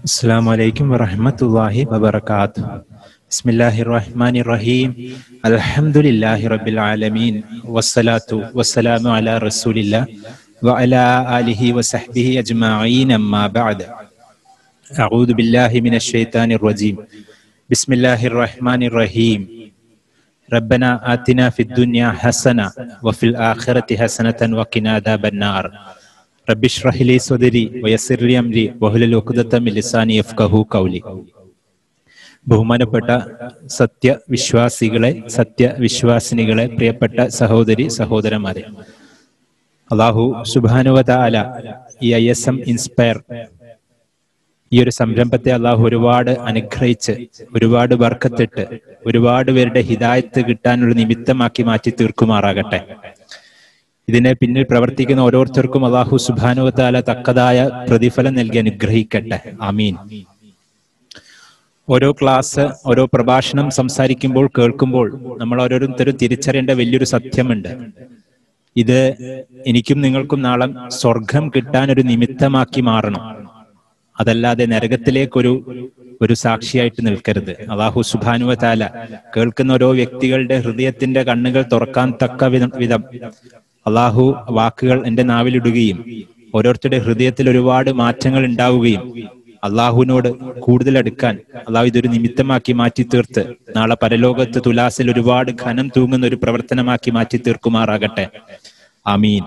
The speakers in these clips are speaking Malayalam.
السلام عليكم ورحمة الله وبركاته بسم الله الرحمن الرحيم الحمد لله رب العالمين والصلاة والسلام على رسول الله وعلى آله وصحبه أجمعين أما بعد أعوذ بالله من الشيطان الرجيم بسم الله الرحمن الرحيم ربنا آتنا في الدنيا حسنة وفي الآخرة حسنة وقنا عذاب النار رب اشرح لي صدري ويسر لي أمري واحلل عقدة من لساني يفقهوا قولي ബഹുമാനപ്പെട്ട സത്യവിശ്വാസികളെ സത്യവിശ്വാസിനികളെ പ്രിയപ്പെട്ട സഹോദരി സഹോദരന്മാരെ അള്ളാഹു സുബാനുവതാല ഈ ഐ എസ് എം ഇൻസ്പയർ ഈ ഒരു സംരംഭത്തെ അള്ളാഹു ഒരുപാട് അനുഗ്രഹിച്ച് ഒരുപാട് വർക്കത്തിട്ട് ഒരുപാട് പേരുടെ ഹിതായത്ത് കിട്ടാനുള്ള നിമിത്തമാക്കി മാറ്റി തീർക്കുമാറാകട്ടെ ഇതിനെ പിന്നിൽ പ്രവർത്തിക്കുന്ന ഓരോരുത്തർക്കും അള്ളാഹു സുബാനുവത്താല തക്കതായ പ്രതിഫലം നൽകി അനുഗ്രഹിക്കട്ടെ ആമീൻ ഓരോ ക്ലാസ് ഓരോ പ്രഭാഷണം സംസാരിക്കുമ്പോൾ കേൾക്കുമ്പോൾ നമ്മൾ ഓരോരുത്തരും തിരിച്ചറിയേണ്ട വലിയൊരു സത്യമുണ്ട് ഇത് എനിക്കും നിങ്ങൾക്കും നാളെ സ്വർഗം കിട്ടാൻ ഒരു നിമിത്തമാക്കി മാറണം അതല്ലാതെ നരകത്തിലേക്കൊരു ഒരു സാക്ഷിയായിട്ട് നിൽക്കരുത് അള്ളാഹു സുബാനുവ താല കേൾക്കുന്ന ഓരോ വ്യക്തികളുടെ ഹൃദയത്തിന്റെ കണ്ണുകൾ തുറക്കാൻ തക്ക വിധം വിധം അള്ളാഹു വാക്കുകൾ എന്റെ നാവിലിടുകയും ഓരോരുത്തരുടെ ഹൃദയത്തിൽ ഒരുപാട് മാറ്റങ്ങൾ ഉണ്ടാവുകയും അള്ളാഹുവിനോട് കൂടുതൽ അടുക്കാൻ അള്ളാഹു ഇതൊരു നിമിത്തമാക്കി മാറ്റി തീർത്ത് നാളെ പരലോകത്ത് തുലാസിൽ ഒരുപാട് ഘനം തൂങ്ങുന്ന ഒരു പ്രവർത്തനമാക്കി മാറ്റി തീർക്കുമാറാകട്ടെ ആമീൻ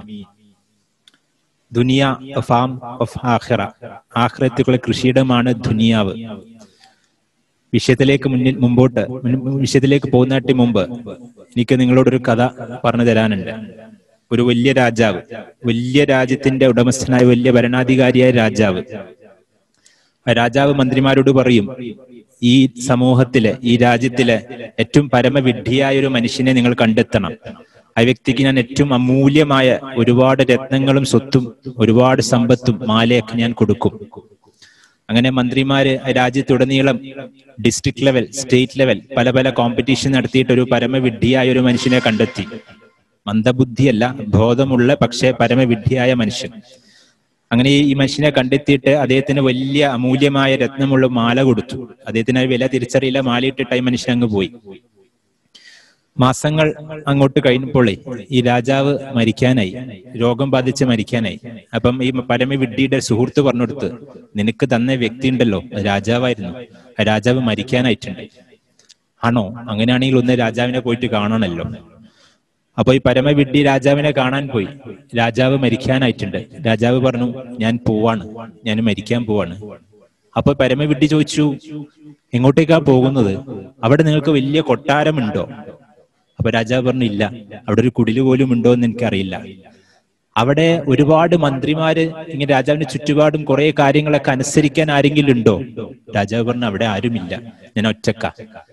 ദുനിയ ഫാം ഓഫ് ആഖിറ ആഖിറത്തുകളെ കൃഷിയിടമാണ് ദുനിയാവ് വിഷയത്തിലേക്ക് മുന്നിൽ മുമ്പോട്ട് വിഷയത്തിലേക്ക് പോകുന്നതിന് മുമ്പ് എനിക്ക് നിങ്ങളോടൊരു കഥ പറഞ്ഞു തരാനുണ്ട് ഒരു വലിയ രാജാവ് വലിയ രാജ്യത്തിന്റെ ഉടമസ്ഥനായ വലിയ ഭരണാധികാരിയായ രാജാവ് രാജാവ് മന്ത്രിമാരോട് പറയും ഈ സമൂഹത്തിലെ ഈ രാജ്യത്തിലെ ഏറ്റവും പരമവിഡ്ഢിയായ ഒരു മനുഷ്യനെ നിങ്ങൾ കണ്ടെത്തണം ആ വ്യക്തിക്ക് ഞാൻ ഏറ്റവും അമൂല്യമായ ഒരുപാട് രത്നങ്ങളും സ്വത്തും ഒരുപാട് സമ്പത്തും മാലയൊക്കെ ഞാൻ കൊടുക്കും അങ്ങനെ മന്ത്രിമാര് രാജ്യത്തുടനീളം ഡിസ്ട്രിക്ട് ലെവൽ സ്റ്റേറ്റ് ലെവൽ പല പല കോമ്പറ്റീഷൻ നടത്തിയിട്ട് ഒരു പരമവിഡ്ഢിയായ ഒരു മനുഷ്യനെ കണ്ടെത്തി മന്ദബുദ്ധിയല്ല ബോധമുള്ള പക്ഷേ പരമവിഡ്ഢിയായ മനുഷ്യൻ അങ്ങനെ ഈ മനുഷ്യനെ കണ്ടെത്തിയിട്ട് അദ്ദേഹത്തിന് വലിയ അമൂല്യമായ രത്നമുള്ള മാല കൊടുത്തു അദ്ദേഹത്തിന് വില തിരിച്ചറിയില്ല മാലയിട്ടിട്ട് ഈ മനുഷ്യൻ അങ്ങ് പോയി മാസങ്ങൾ അങ്ങോട്ട് കഴിഞ്ഞപ്പോഴേ ഈ രാജാവ് മരിക്കാനായി രോഗം ബാധിച്ച് മരിക്കാനായി അപ്പം ഈ പരമവിഡ്ഢിയുടെ സുഹൃത്ത് പറഞ്ഞെടുത്ത് നിനക്ക് തന്ന വ്യക്തി ഉണ്ടല്ലോ രാജാവായിരുന്നു രാജാവ് മരിക്കാനായിട്ടുണ്ട് ആണോ അങ്ങനെയാണെങ്കിൽ ഒന്ന് രാജാവിനെ പോയിട്ട് കാണണമല്ലോ അപ്പൊ ഈ പരമവിഡ്ഢി രാജാവിനെ കാണാൻ പോയി രാജാവ് മരിക്കാനായിട്ടുണ്ട് രാജാവ് പറഞ്ഞു ഞാൻ പോവാണ് ഞാൻ മരിക്കാൻ പോവാണ് അപ്പൊ പരമവിഡ്ഢി ചോദിച്ചു എങ്ങോട്ടേക്കാ പോകുന്നത് അവിടെ നിങ്ങൾക്ക് വലിയ കൊട്ടാരമുണ്ടോ അപ്പൊ രാജാവ് പറഞ്ഞു ഇല്ല അവിടെ ഒരു കുടില് പോലും ഉണ്ടോ എന്ന് എനിക്കറിയില്ല അവിടെ ഒരുപാട് മന്ത്രിമാര് ഇങ്ങനെ രാജാവിന്റെ ചുറ്റുപാടും കുറെ കാര്യങ്ങളൊക്കെ അനുസരിക്കാൻ ആരെങ്കിലും ഉണ്ടോ രാജാവ് പറഞ്ഞു അവിടെ ആരുമില്ല ഞാൻ ഒറ്റക്ക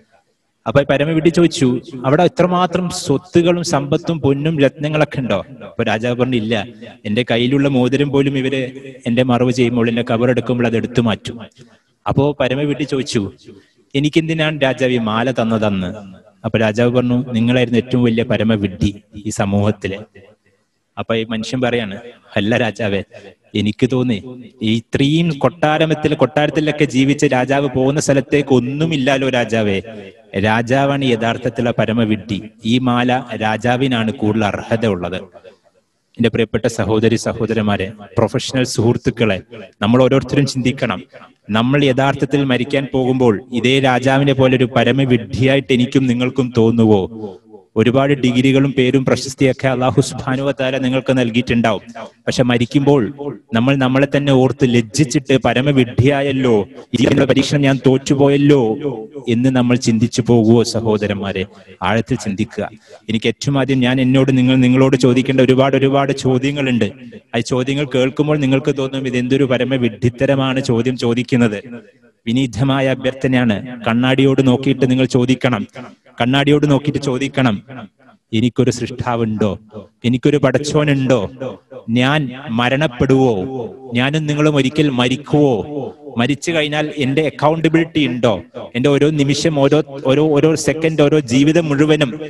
അപ്പൊ പരമവിഡി ചോദിച്ചു അവിടെ എത്രമാത്രം സ്വത്തുകളും സമ്പത്തും പൊന്നും രത്നങ്ങളൊക്കെ ഉണ്ടോ അപ്പൊ രാജാവ് പറഞ്ഞു ഇല്ല എന്റെ കയ്യിലുള്ള മോതിരം പോലും ഇവര് എന്റെ മറവ് ചെയ്യുമ്പോൾ എന്റെ കബറെടുക്കുമ്പോൾ അത് എടുത്തു മാറ്റും അപ്പോ പരമവിഡി ചോദിച്ചു എനിക്കെന്തിനാണ് രാജാവ് ഈ മാല തന്നതെന്ന് അപ്പൊ രാജാവ് പറഞ്ഞു നിങ്ങളായിരുന്നു ഏറ്റവും വലിയ പരമവിഡ്ഢി ഈ സമൂഹത്തിലെ അപ്പൊ ഈ മനുഷ്യൻ പറയാണ് അല്ല രാജാവേ എനിക്ക് തോന്നി ഈ ഇത്രയും കൊട്ടാരത്തിൽ കൊട്ടാരത്തിലൊക്കെ ജീവിച്ച രാജാവ് പോകുന്ന സ്ഥലത്തേക്ക് ഒന്നുമില്ലാലോ രാജാവേ രാജാവാണ് യഥാർത്ഥത്തിലുള്ള പരമവിഡ്ഢി ഈ മാല രാജാവിനാണ് കൂടുതൽ അർഹത ഉള്ളത് എന്റെ പ്രിയപ്പെട്ട സഹോദരി സഹോദരന്മാരെ പ്രൊഫഷണൽ സുഹൃത്തുക്കളെ നമ്മൾ ഓരോരുത്തരും ചിന്തിക്കണം നമ്മൾ യഥാർത്ഥത്തിൽ മരിക്കാൻ പോകുമ്പോൾ ഇതേ രാജാവിനെ പോലെ ഒരു പരമവിഡ്ഢിയായിട്ട് എനിക്കും നിങ്ങൾക്കും തോന്നുവോ ഒരുപാട് ഡിഗ്രികളും പേരും പ്രശസ്തിയൊക്കെ അള്ളാഹു സുബാനുവത്താല നിങ്ങൾക്ക് നൽകിയിട്ടുണ്ടാവും പക്ഷെ മരിക്കുമ്പോൾ നമ്മൾ നമ്മളെ തന്നെ ഓർത്ത് ലജ്ജിച്ചിട്ട് പരമവിഡ്ഢിയായല്ലോ ഇതിനുള്ള പരീക്ഷണം ഞാൻ തോറ്റുപോയല്ലോ എന്ന് നമ്മൾ ചിന്തിച്ചു പോകുമോ സഹോദരന്മാരെ ആഴത്തിൽ ചിന്തിക്കുക എനിക്ക് ഏറ്റവും ആദ്യം ഞാൻ എന്നോട് നിങ്ങൾ നിങ്ങളോട് ചോദിക്കേണ്ട ഒരുപാട് ഒരുപാട് ചോദ്യങ്ങളുണ്ട് ആ ചോദ്യങ്ങൾ കേൾക്കുമ്പോൾ നിങ്ങൾക്ക് തോന്നും ഇത് എന്തൊരു പരമവിഡ്ഢിത്തരമാണ് ചോദ്യം ചോദിക്കുന്നത് വിനീതമായ അഭ്യർത്ഥനയാണ് കണ്ണാടിയോട് നോക്കിയിട്ട് നിങ്ങൾ ചോദിക്കണം കണ്ണാടിയോട് നോക്കിയിട്ട് ചോദിക്കണം എനിക്കൊരു സൃഷ്ടാവുണ്ടോ എനിക്കൊരു പടച്ചോനുണ്ടോ ഞാൻ മരണപ്പെടുവോ ഞാനും നിങ്ങളും ഒരിക്കൽ മരിക്കുവോ മരിച്ചു കഴിഞ്ഞാൽ എന്റെ അക്കൗണ്ടബിലിറ്റി ഉണ്ടോ എന്റെ ഓരോ നിമിഷം ഓരോ ഓരോ ഓരോ സെക്കൻഡ് ഓരോ ജീവിതം മുഴുവനും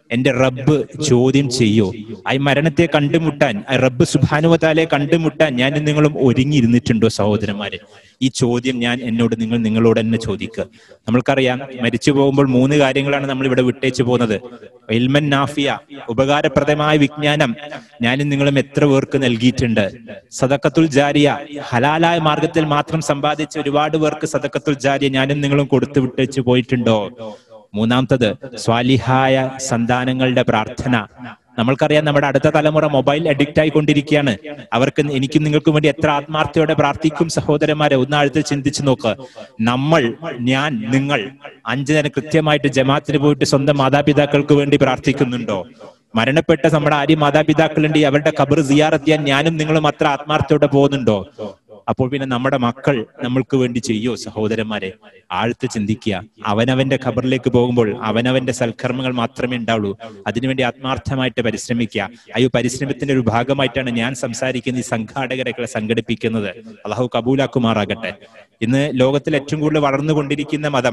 എന്റെ റബ്ബ് ചോദ്യം ചെയ്യോ ആ മരണത്തെ കണ്ടുമുട്ടാൻ ആ റബ്ബ് സുഭാനുവതാലെ കണ്ടുമുട്ടാൻ ഞാൻ നിങ്ങളും ഒരുങ്ങിയിരുന്നിട്ടുണ്ടോ സഹോദരന്മാരെ ഈ ചോദ്യം ഞാൻ എന്നോട് നിങ്ങൾ നിങ്ങളോട് തന്നെ ചോദിക്കുക നമ്മൾക്കറിയാം മരിച്ചു പോകുമ്പോൾ മൂന്ന് കാര്യങ്ങളാണ് നമ്മൾ ഇവിടെ വിട്ടേച്ചു പോകുന്നത് ഇൽമൻ നാഫിയ ഉപകാരപ്രദമായ വിജ്ഞാനം ഞാനും നിങ്ങളും എത്ര പേർക്ക് നൽകിയിട്ടുണ്ട് സദക്കത്തുൽ ജാരിയ ഹലാലായ മാർഗത്തിൽ മാത്രം സമ്പാദിച്ച ഒരുപാട് പേർക്ക് സദക്കത്തുൽ ജാരിയ ഞാനും നിങ്ങളും കൊടുത്തു വിട്ടേച്ചു പോയിട്ടുണ്ടോ മൂന്നാമത്തത് സ്വാലിഹായ സന്താനങ്ങളുടെ പ്രാർത്ഥന നമ്മൾക്കറിയാം നമ്മുടെ അടുത്ത തലമുറ മൊബൈൽ അഡിക്റ്റ് ആയിക്കൊണ്ടിരിക്കുകയാണ് അവർക്ക് എനിക്കും നിങ്ങൾക്കും വേണ്ടി എത്ര ആത്മാർത്ഥയോടെ പ്രാർത്ഥിക്കും സഹോദരന്മാരെ ഒന്ന് ആഴത്തിൽ ചിന്തിച്ചു നോക്ക് നമ്മൾ ഞാൻ നിങ്ങൾ അഞ്ചു നേരം കൃത്യമായിട്ട് ജമാത്തിന് പോയിട്ട് സ്വന്തം മാതാപിതാക്കൾക്ക് വേണ്ടി പ്രാർത്ഥിക്കുന്നുണ്ടോ മരണപ്പെട്ട നമ്മുടെ ആര്യ മാതാപിതാക്കളുണ്ട് അവരുടെ ഖബർ സിയാറത്ത് ചെയ്യാൻ ഞാനും നിങ്ങളും അത്ര ആത്മാർത്ഥയോടെ പോകുന്നുണ്ടോ അപ്പോൾ പിന്നെ നമ്മുടെ മക്കൾ നമ്മൾക്ക് വേണ്ടി ചെയ്യോ സഹോദരന്മാരെ ആഴ്ത്ത് ചിന്തിക്കുക അവനവന്റെ ഖബറിലേക്ക് പോകുമ്പോൾ അവനവന്റെ സൽക്കർമ്മങ്ങൾ മാത്രമേ ഉണ്ടാവുള്ളൂ അതിനുവേണ്ടി ആത്മാർത്ഥമായിട്ട് പരിശ്രമിക്കുക അയ്യോ പരിശ്രമത്തിന്റെ ഒരു ഭാഗമായിട്ടാണ് ഞാൻ സംസാരിക്കുന്ന ഈ സംഘാടകരെ സംഘടിപ്പിക്കുന്നത് അള്ളാഹു കബൂലാക്കുമാറാകട്ടെ ഇന്ന് ലോകത്തിൽ ഏറ്റവും കൂടുതൽ വളർന്നുകൊണ്ടിരിക്കുന്ന മതം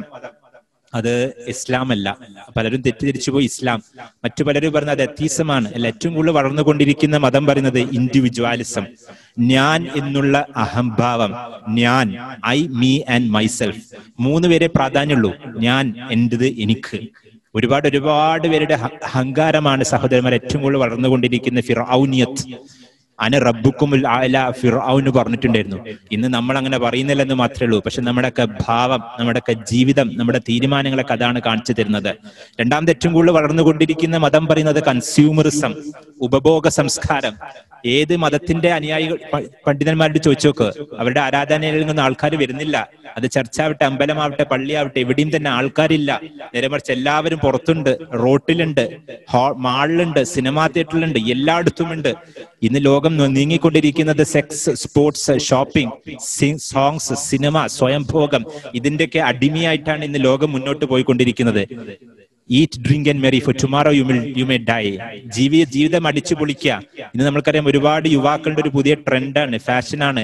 അത് ഇസ്ലാം അല്ല പലരും തെറ്റിദ്ധരിച്ചു പോയി ഇസ്ലാം മറ്റു പലരും പറയുന്നത് അത് എത്തീസമാണ് അല്ല ഏറ്റവും കൂടുതൽ വളർന്നുകൊണ്ടിരിക്കുന്ന മതം പറയുന്നത് ഇൻഡിവിജ്വാലിസം ഞാൻ എന്നുള്ള അഹംഭാവം ഞാൻ ഐ മീ ആൻഡ് മൈസെൽഫ് മൂന്ന് പേരെ പ്രാധാന്യമുള്ളൂ ഞാൻ എന്റേത് എനിക്ക് ഒരുപാട് ഒരുപാട് പേരുടെ ഹ- അഹങ്കാരമാണ് സഹോദരന്മാർ ഏറ്റവും കൂടുതൽ വളർന്നുകൊണ്ടിരിക്കുന്ന ഫിറൌനിയത്ത് അന റബ്ബുക്കുമുൽ ആല ഫിർഔന് പറഞ്ഞിട്ടുണ്ടായിരുന്നു ഇന്ന് നമ്മൾ അങ്ങനെ പറയുന്നില്ലെന്ന് മാത്രമേ ഉള്ളൂ പക്ഷെ നമ്മുടെയൊക്കെ ഭാവം നമ്മുടെയൊക്കെ ജീവിതം നമ്മുടെ തീരുമാനങ്ങളൊക്കെ അതാണ് കാണിച്ചു തരുന്നത് രണ്ടാമത് ഏറ്റവും കൂടുതൽ വളർന്നുകൊണ്ടിരിക്കുന്ന മതം പറയുന്നത് കൺസ്യൂമറിസം ഉപഭോഗ സംസ്കാരം ഏത് മതത്തിന്റെ അനുയായികൾ പ- പണ്ഡിതന്മാരോട് ചോദിച്ചു നോക്ക് അവരുടെ ആരാധനയിൽ നിന്ന് ആൾക്കാർ വരുന്നില്ല അത് ചർച്ചാവട്ടെ അമ്പലമാവട്ടെ പള്ളിയാവട്ടെ എവിടെയും തന്നെ ആൾക്കാരില്ല നേരെ മറിച്ച് എല്ലാവരും പുറത്തുണ്ട് റോട്ടിലുണ്ട് ഹോ- മാളിലുണ്ട് സിനിമാ തിയേറ്ററിലുണ്ട് എല്ലായിടത്തും ഉണ്ട് ഇന്ന് ലോകം ന- നീങ്ങിക്കൊണ്ടിരിക്കുന്നത് sex sports shopping songs cinema സ്വയംഭോഗം ഇതിന്റെയൊക്കെ അടിമയായിട്ടാണ് ഇന്ന് ലോകം മുന്നോട്ട് പോയിക്കൊണ്ടിരിക്കുന്നത് eat drink and merry for tomorrow you will you may die ജീവി ജീവിതം അടിച്ചു പൊളിക്കുക ഇന്ന് നമ്മൾക്കറിയാം ഒരുപാട് യുവാക്കളുടെ ഒരു പുതിയ ട്രെൻഡാണ് ഫാഷനാണ്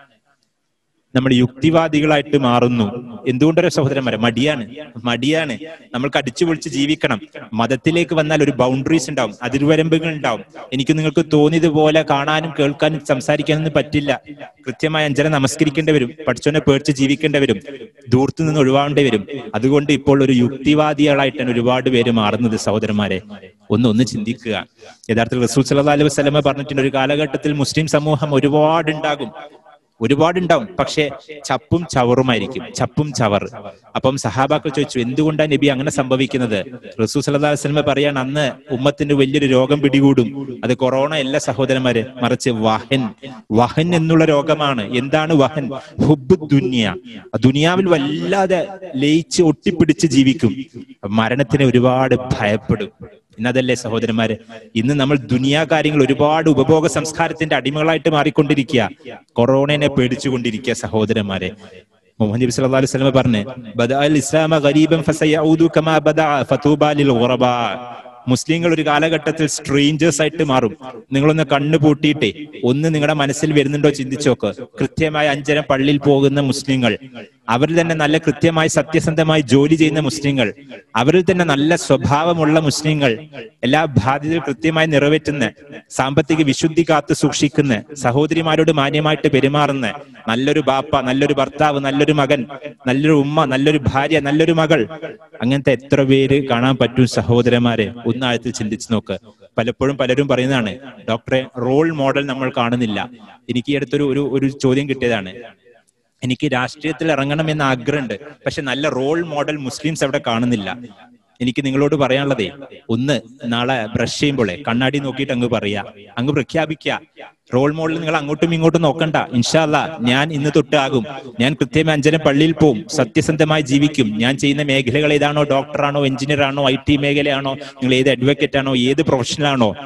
നമ്മൾ യുക്തിവാദികളായിട്ട് മാറുന്നു എന്തുകൊണ്ടൊരു സഹോദരന്മാരെ മടിയാണ് മടിയാണ് നമ്മൾക്ക് അടിച്ചു പൊളിച്ച് ജീവിക്കണം മതത്തിലേക്ക് വന്നാൽ ഒരു ബൗണ്ടറീസ് ഉണ്ടാവും അതിർവരമ്പുകൾ ഉണ്ടാവും എനിക്ക് നിങ്ങൾക്ക് തോന്നിയതുപോലെ കാണാനും കേൾക്കാനും സംസാരിക്കാനൊന്നും പറ്റില്ല കൃത്യമായി അഞ്ചര നമസ്കരിക്കേണ്ടി വരും പഠിച്ചോനെ പേടിച്ച് ജീവിക്കേണ്ടി വരും ദൂരത്തു നിന്ന് ഒഴിവാകേണ്ടി വരും അതുകൊണ്ട് ഇപ്പോൾ ഒരു യുക്തിവാദികളായിട്ടാണ് ഒരുപാട് പേര് മാറുന്നത് സഹോദരന്മാരെ ഒന്ന് ഒന്ന് ചിന്തിക്കുക യഥാർത്ഥത്തിൽ റസൂൽ സല്ലല്ലാഹു അലൈഹി വസല്ലമ പറഞ്ഞിട്ടുണ്ട് ഒരു കാലഘട്ടത്തിൽ മുസ്ലിം സമൂഹം ഒരുപാടുണ്ടാകും ഒരുപാടുണ്ടാവും പക്ഷെ ചപ്പും ചവറുമായിരിക്കും ചപ്പും ചവർ അപ്പം സഹാബാക്കൾ ചോദിച്ചു എന്തുകൊണ്ടാണ് നബി അങ്ങനെ സംഭവിക്കുന്നത് റസൂ സല്ലല്ലാഹു അലൈഹി വസല്ലമ പറയാണ് അന്ന് ഉമ്മത്തിന് വലിയൊരു രോഗം പിടികൂടും അത് കൊറോണ അല്ല സഹോദരന്മാരെ മറിച്ച് വഹൻ വഹൻ എന്നുള്ള രോഗമാണ് എന്താണ് വഹൻ ഹുബ് ദുനിയ ദുനിയാവിൽ വല്ലാതെ ലയിച്ച് ഒട്ടിപ്പിടിച്ച് ജീവിക്കും മരണത്തിന് ഒരുപാട് ഭയപ്പെടും ഇന്നതല്ലേ സഹോദരന്മാരെ ഇന്ന് നമ്മൾ ദുനിയാ കാര്യങ്ങൾ ഒരുപാട് ഉപഭോഗ സംസ്കാരത്തിന്റെ അടിമകളായിട്ട് മാറിക്കൊണ്ടിരിക്കുക കൊറോണനെ പേടിച്ചുകൊണ്ടിരിക്കുക സഹോദരന്മാരെ മുഹമ്മദ് നബി സല്ലല്ലാഹു അലൈഹി വസല്ലം പറഞ്ഞു ബദഅൽ ഇസ്ലാമ ഗരീബൻ ഫസയഊദു കമാ ബദഅ ഫതൂബാ ലിൽ ഗുറബാ മുസ്ലിങ്ങൾ ഒരു കാലഘട്ടത്തിൽ സ്ട്രേഞ്ചേഴ്സ് ആയിട്ട് മാറും നിങ്ങളൊന്ന് കണ്ണു പൂട്ടിയിട്ടേ ഒന്ന് നിങ്ങളുടെ മനസ്സിൽ വരുന്നുണ്ടോ ചിന്തിച്ചോക്ക് കൃത്യമായി അഞ്ചരം പള്ളിയിൽ പോകുന്ന മുസ്ലിങ്ങൾ അവരിൽ തന്നെ നല്ല കൃത്യമായി സത്യസന്ധമായി ജോലി ചെയ്യുന്ന മുസ്ലിങ്ങൾ അവരിൽ തന്നെ നല്ല സ്വഭാവമുള്ള മുസ്ലിങ്ങൾ എല്ലാ ബാധ്യതകളും കൃത്യമായി നിറവേറ്റുന്ന സാമ്പത്തിക വിശുദ്ധി കാത്തു സൂക്ഷിക്കുന്ന സഹോദരിമാരോട് മാന്യമായിട്ട് പെരുമാറുന്ന നല്ലൊരു ബാപ്പ നല്ലൊരു ഭർത്താവ് നല്ലൊരു മകൻ നല്ലൊരു ഉമ്മ നല്ലൊരു ഭാര്യ നല്ലൊരു മകൾ അങ്ങനത്തെ എത്ര പേര് കാണാൻ പറ്റും സഹോദരന്മാരെ ഒന്നാഴത്തിൽ ചിന്തിച്ചു നോക്ക് പലപ്പോഴും പലരും പറയുന്നതാണ് ഡോക്ടറെ റോൾ മോഡൽ നമ്മൾ കാണുന്നില്ല എനിക്ക് ഈ അടുത്തൊരു ഒരു ഒരു ചോദ്യം കിട്ടിയതാണ് എനിക്ക് രാഷ്ട്രീയത്തിൽ ഇറങ്ങണമെന്ന് ആഗ്രഹമുണ്ട് പക്ഷെ നല്ല റോൾ മോഡൽ മുസ്ലിംസ് അവിടെ കാണുന്നില്ല എനിക്ക് നിങ്ങളോട് പറയാനുള്ളതേ ഒന്ന് നാളെ ബ്രഷ് ചെയ്യുമ്പോഴേ കണ്ണാടി നോക്കിയിട്ട് അങ്ങ് പറയാ അങ്ങ് പ്രഖ്യാപിക്കുക റോൾ മോഡൽ നിങ്ങൾ അങ്ങോട്ടും ഇങ്ങോട്ടും നോക്കണ്ട ഇൻഷാല്ല ഞാൻ ഇന്ന് തൊട്ടാകും ഞാൻ കൃത്യമായി അഞ്ചനം പള്ളിയിൽ പോവും സത്യസന്ധമായി ജീവിക്കും ഞാൻ ചെയ്യുന്ന മേഖലകൾ ഏതാണോ ഡോക്ടറാണോ എഞ്ചിനീയർ ആണോ ഐ ടി മേഖലയാണോ നിങ്ങൾ ഏത് അഡ്വക്കേറ്റ് ആണോ ഏത് പ്രൊഫഷണലാണോ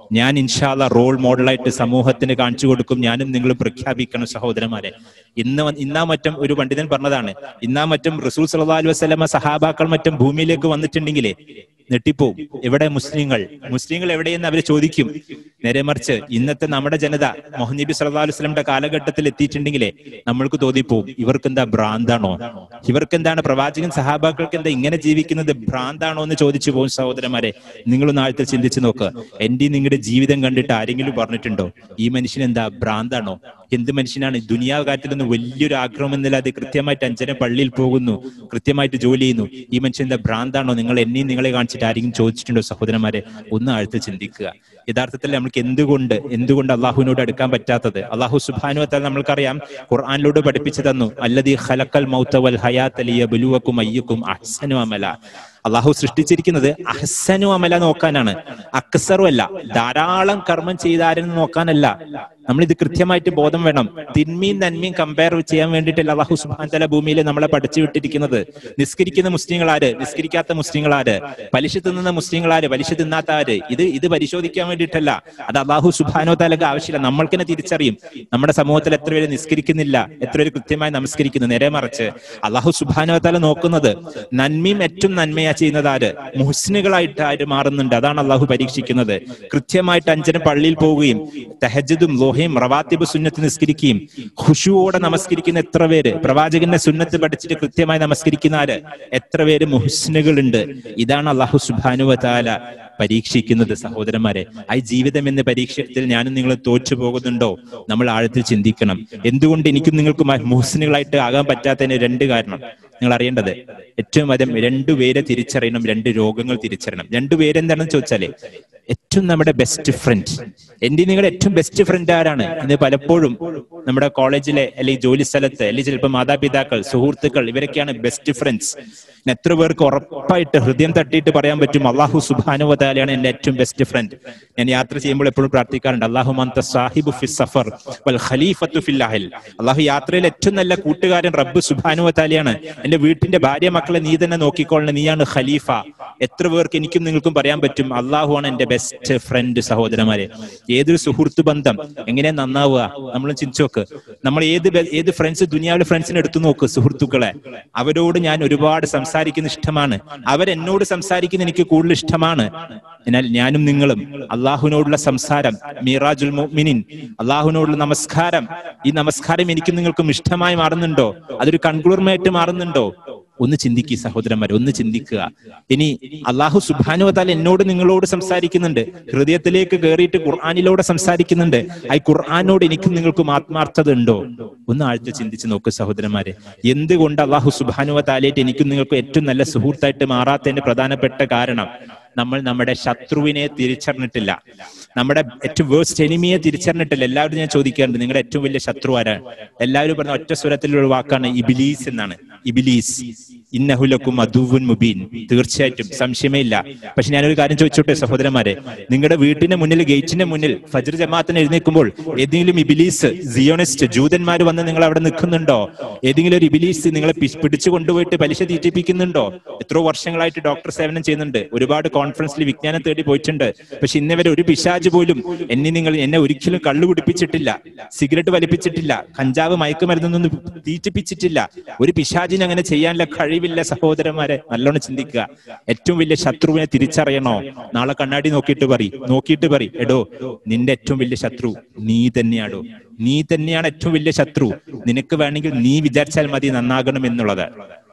ഞാൻ ഇൻഷാല്ല റോൾ മോഡലായിട്ട് സമൂഹത്തിന് കാണിച്ചു കൊടുക്കും ഞാനും നിങ്ങളും പ്രഖ്യാപിക്കണം സഹോദരന്മാരെ ഇന്ന് വ- ഇന്നാ മറ്റും ഒരു പണ്ഡിതൻ പറഞ്ഞതാണ് ഇന്നാ മറ്റും റസൂൽ സല്ലല്ലാഹു അലൈഹി വസല്ലമ സഹാബാക്കൾ മറ്റും ഭൂമിയിലേക്ക് വന്നിട്ടുണ്ടെങ്കിലേ നെട്ടിപ്പോവും എവിടെ മുസ്ലിങ്ങൾ മുസ്ലിങ്ങൾ എവിടെയെന്ന് അവർ ചോദിക്കും നേരെ മറിച്ച് ഇന്നത്തെ നമ്മുടെ ജനത മുഹമ്മദ് നബി സല്ലല്ലാഹു അലൈഹി വസല്ലമയുടെ കാലഘട്ടത്തിൽ എത്തിയിട്ടുണ്ടെങ്കിലേ നമ്മൾക്ക് തോന്നിപ്പോവും ഇവർക്ക് എന്താ ഭ്രാന്താണോ ഇവർക്ക് എന്താണ് പ്രവാചകൻ സഹാബാക്കൾക്ക് എന്താ ഇങ്ങനെ ജീവിക്കുന്നത് ഭ്രാന്താണോ എന്ന് ചോദിച്ചു പോകും സഹോദരന്മാരെ നിങ്ങളൊന്ന് ആഴത്തിൽ ചിന്തിച്ചു നോക്ക് എന്റെ നിങ്ങളുടെ ജീവിതം കണ്ടിട്ട് ആരെങ്കിലും പറഞ്ഞിട്ടുണ്ടോ ഈ മനുഷ്യൻ എന്താ ഭ്രാന്താണോ എന്ത് മനുഷ്യനാണ് ദുനിയാവ് കാര്യത്തിലൊന്നും വലിയൊരു ആഗ്രഹം എന്നില്ലാതെ കൃത്യമായിട്ട് അഞ്ചന പള്ളിയിൽ പോകുന്നു കൃത്യമായിട്ട് ജോലി ചെയ്യുന്നു ഈ മനുഷ്യൻ എന്താ ഭ്രാന്താണോ നിങ്ങൾ എന്നെയും നിങ്ങളെ കാണിച്ചിട്ട് ആരെങ്കിലും ചോദിച്ചിട്ടുണ്ടോ സഹോദരന്മാരെ ഒന്ന് ആഴ്ത്ത ചിന്തിക്കുക യഥാർത്ഥത്തിൽ നമുക്ക് എന്തുകൊണ്ട് എന്തുകൊണ്ട് അള്ളാഹുവിനോട് അടുക്കാൻ പറ്റാത്തത് അള്ളാഹു സുബാനു വത്താൽ നമ്മൾക്കറിയാം ഖുർആാനിലൂടെ പഠിപ്പിച്ചു തന്നു അല്ലതി ഖലക്കൽ മൗത്ത വൽ ഹയാത്ത് ലിയ ബുലുവക്കും അയ്യക്കും അഹ്സനു അമല അള്ളാഹു സൃഷ്ടിച്ചിരിക്കുന്നത് അഹ്സനു അമല നോക്കാനാണ് അക്സറും അല്ല ധാരാളം കർമ്മം ചെയ്താരെന്ന് നോക്കാനല്ല നമ്മൾ ഇത് കൃത്യമായിട്ട് ബോധം വേണം തിന്മയും നന്മയും കമ്പയർ ചെയ്യാൻ വേണ്ടിയിട്ടല്ല അള്ളാഹു സുബാൻ തല ഭൂമിയിൽ നമ്മളെ പഠിച്ചു വിട്ടിരിക്കുന്നത് നിസ്കരിക്കുന്ന മുസ്ലിങ്ങൾ ആര് നിസ്കരിക്കാത്ത മുസ്ലിങ്ങൾ ആര് പലിശ തിന്നുന്ന മുസ്ലിങ്ങൾ ആര് പലിശ തിന്നാത്ത ആര് ഇത് ഇത് പരിശോധിക്കാൻ വേണ്ടിയിട്ടല്ല അത് അള്ളാഹു സുബാനോ താലക്ക് ആവശ്യമില്ല നമ്മൾക്ക് തന്നെ തിരിച്ചറിയും നമ്മുടെ സമൂഹത്തിൽ എത്ര പേര് നിസ്കരിക്കുന്നില്ല എത്ര പേര് കൃത്യമായി നമസ്കരിക്കുന്നു നേരെ മറിച്ച് അള്ളാഹു സുബാനോ താല നോക്കുന്നത് നന്മയും ഏറ്റവും നന്മയാ ചെയ്യുന്നത് ആര് മുഹ്സിനുകളായിട്ട് ആര് മാറുന്നുണ്ട് അതാണ് അള്ളാഹു പരീക്ഷിക്കുന്നത് കൃത്യമായിട്ട് അഞ്ചന പള്ളിയിൽ പോവുകയും തഹജദും ലോഹയും റവാത്തിബ് സുന്നത്ത് നിസ്കരിക്കുകയും ഖുഷുവോടെ നമസ്കരിക്കുന്ന എത്ര പേര് പ്രവാചകന്റെ സുന്നത്ത് പഠിച്ചിട്ട് കൃത്യമായി നമസ്കരിക്കുന്ന ആര് എത്ര പേര് മുഹ്സിനുകളുണ്ട് ഇതാണ് അള്ളാഹു സുബാനുവ താല പരീക്ഷിക്കുന്നത് സഹോദരന്മാരെ ആ ജീവിതം എന്ന പരീക്ഷത്തിൽ ഞാനും നിങ്ങൾ തോറ്റു പോകുന്നുണ്ടോ നമ്മൾ ആഴത്തിൽ ചിന്തിക്കണം എന്തുകൊണ്ട് എനിക്കും നിങ്ങൾക്കും മുഹ്സിനുകളായിട്ട് ആകാൻ പറ്റാത്തതിന് രണ്ട് കാരണം നിങ്ങൾ അറിയേണ്ടത് ഏറ്റവും ആദ്യം രണ്ടുപേരെ തിരിച്ചറിയണം രണ്ട് രോഗങ്ങൾ തിരിച്ചറിയണം രണ്ടുപേരെന്താണെന്ന് ചോദിച്ചാല് ഏറ്റവും നമ്മുടെ ബെസ്റ്റ് ഫ്രണ്ട് എന്റെ നിങ്ങളുടെ ഏറ്റവും ബെസ്റ്റ് ഫ്രണ്ട് ആരാണ് ഇന്ന് പലപ്പോഴും നമ്മുടെ കോളേജിലെ അല്ലെങ്കിൽ ജോലി സ്ഥലത്ത് അല്ലെങ്കിൽ ചിലപ്പോൾ മാതാപിതാക്കൾ സുഹൃത്തുക്കൾ ഇവരൊക്കെയാണ് ബെസ്റ്റ് ഫ്രണ്ട്സ് എത്ര പേർക്ക് ഉറപ്പായിട്ട് ഹൃദയം തട്ടിയിട്ട് പറയാൻ പറ്റും അള്ളാഹു സുബാനുവതാലയാണ് എന്റെ ഏറ്റവും ബെസ്റ്റ് ഫ്രണ്ട് ഞാൻ യാത്ര ചെയ്യുമ്പോൾ എപ്പോഴും പ്രാർത്ഥിക്കാറുണ്ട് അള്ളാഹു മന്ത സാഹിബു ഫി സഫർ വൽ ഖലീഫത്തു ഫിൽ അഹൽ അള്ളാഹു യാത്രയിൽ ഏറ്റവും നല്ല കൂട്ടുകാരൻ റബ്ബ് സുബാനുവതാലയാണ് എന്റെ വീട്ടിന്റെ ഭാര്യ മക്കളെ നീ തന്നെ നോക്കിക്കൊള്ളണം നീയാണ് ഖലീഫ എത്ര പേർക്ക് എനിക്കും നിങ്ങൾക്കും പറയാൻ പറ്റും അള്ളാഹുവാണ് എന്റെ ബെസ്റ്റ് ഫ്രണ്ട് സഹോദരന്മാരെ ഏതൊരു സുഹൃത്ത് ബന്ധം എങ്ങനെ നന്നാവുക നമ്മൾ ചിന്തിച്ചു നോക്ക് നമ്മൾ ഏത് ബെ- ഏത് ഫ്രണ്ട്സ് ദുനിയാവിലെ ഫ്രണ്ട്സിനെ എടുത്തു നോക്ക് സുഹൃത്തുക്കളെ അവരോട് ഞാൻ ഒരുപാട് സംസാരിക്കുന്ന ഇഷ്ടമാണ് അവരെന്നോട് സംസാരിക്കുന്ന എനിക്ക് കൂടുതൽ ഇഷ്ടമാണ് എന്നാൽ ഞാനും നിങ്ങളും അള്ളാഹുവിനോടുള്ള സംസാരം മീറാജുൽ മുഅ്മിനീൻ അള്ളാഹുവിനോടുള്ള നമസ്കാരം ഈ നമസ്കാരം എനിക്കും നിങ്ങൾക്കും ഇഷ്ടമായി മാറുന്നുണ്ടോ അതൊരു കൺക്ലൂർമായിട്ട് മാറുന്നുണ്ടോ ഒന്ന് ചിന്തിക്കുക സഹോദരന്മാരെ ഒന്ന് ചിന്തിക്കുക ഇനി അള്ളാഹു സുബാനുവതാൽ എന്നോട് നിങ്ങളോട് സംസാരിക്കുന്നുണ്ട് ഹൃദയത്തിലേക്ക് കയറിയിട്ട് ഖുർആാനിലൂടെ സംസാരിക്കുന്നുണ്ട് ആ ഖുർആാനോട് എനിക്കും നിങ്ങൾക്കും ആത്മാർത്ഥത ഉണ്ടോ ഒന്ന് ആഴ്ച ചിന്തിച്ച് നോക്ക് സഹോദരന്മാരെ എന്തുകൊണ്ട് അള്ളാഹു സുബാനുവതാലേറ്റ് എനിക്കും നിങ്ങൾക്കും ഏറ്റവും നല്ല സുഹൃത്തായിട്ട് മാറാത്തതിന്റെ പ്രധാനപ്പെട്ട കാരണം നമ്മൾ നമ്മുടെ ശത്രുവിനെ തിരിച്ചറിഞ്ഞിട്ടില്ല നമ്മുടെ ഏറ്റവും വേഴ്സ്റ്റ് എനിമിയെ തിരിച്ചറിഞ്ഞിട്ടില്ല എല്ലാവരും ഞാൻ ചോദിക്കാറുണ്ട് നിങ്ങളുടെ ഏറ്റവും വലിയ ശത്രു ആരാണ് എല്ലാവരും പറഞ്ഞ ഒറ്റ സ്വരത്തിലുള്ള വാക്കാണ് ഇബിലീസ് എന്നാണ് ഇബിലീസ് ഇന്നഹുലക്കും അദുവുൻ മുബീൻ തീർച്ചയായിട്ടും സംശയമേ ഇല്ല പക്ഷെ ഞാനൊരു കാര്യം ചോദിച്ചോട്ടെ സഹോദരന്മാരെ നിങ്ങളുടെ വീട്ടിന്റെ മുന്നിൽ ഗേറ്റിന്റെ മുന്നിൽ ഫജ്ർ ജമാഅത്തിന് എഴുന്നേൽക്കുമ്പോൾ ഏതെങ്കിലും ഇബിലീസ് സിയോണിസ്റ്റ് ജൂതന്മാർ വന്ന് നിങ്ങൾ അവിടെ നിൽക്കുന്നുണ്ടോ ഏതെങ്കിലും ഒരു ഇബിലീസ് നിങ്ങളെ പി- പിടിച്ചു കൊണ്ടുപോയിട്ട് പലിശ തീറ്റിപ്പിക്കുന്നുണ്ടോ എത്രയോ വർഷങ്ങളായിട്ട് ഡോക്ടർ സേവനം ചെയ്യുന്നുണ്ട് ഒരുപാട് കോൺഫറൻസിൽ വിജ്ഞാനം തേടി പോയിട്ടുണ്ട് പക്ഷെ ഇന്നേ വരെ ഒരു പിശാജ് പോലും എന്നെ നിങ്ങൾ എന്നെ ഒരിക്കലും കള്ളു കുടിപ്പിച്ചിട്ടില്ല സിഗരറ്റ് വലിപ്പിച്ചിട്ടില്ല കഞ്ചാവ് മയക്കുമരുന്നൊന്നും തീറ്റിപ്പിച്ചിട്ടില്ല ഒരു പിശാജിന് അങ്ങനെ ചെയ്യാനുള്ള കഴിവില്ല സഹോദരന്മാരെ നല്ലോണം ചിന്തിക്കുക ഏറ്റവും വലിയ ശത്രുവിനെ തിരിച്ചറിയണോ നാളെ കണ്ണാടി നോക്കിയിട്ട് പറ നോക്കിയിട്ട് പറ എടോ നിന്റെ ഏറ്റവും വലിയ ശത്രു നീ തന്നെയാടോ നീ തന്നെയാണ് ഏറ്റവും വലിയ ശത്രു നിനക്ക് വേണമെങ്കിൽ നീ വിചാരിച്ചാൽ മതി നന്നാകണം എന്നുള്ളത്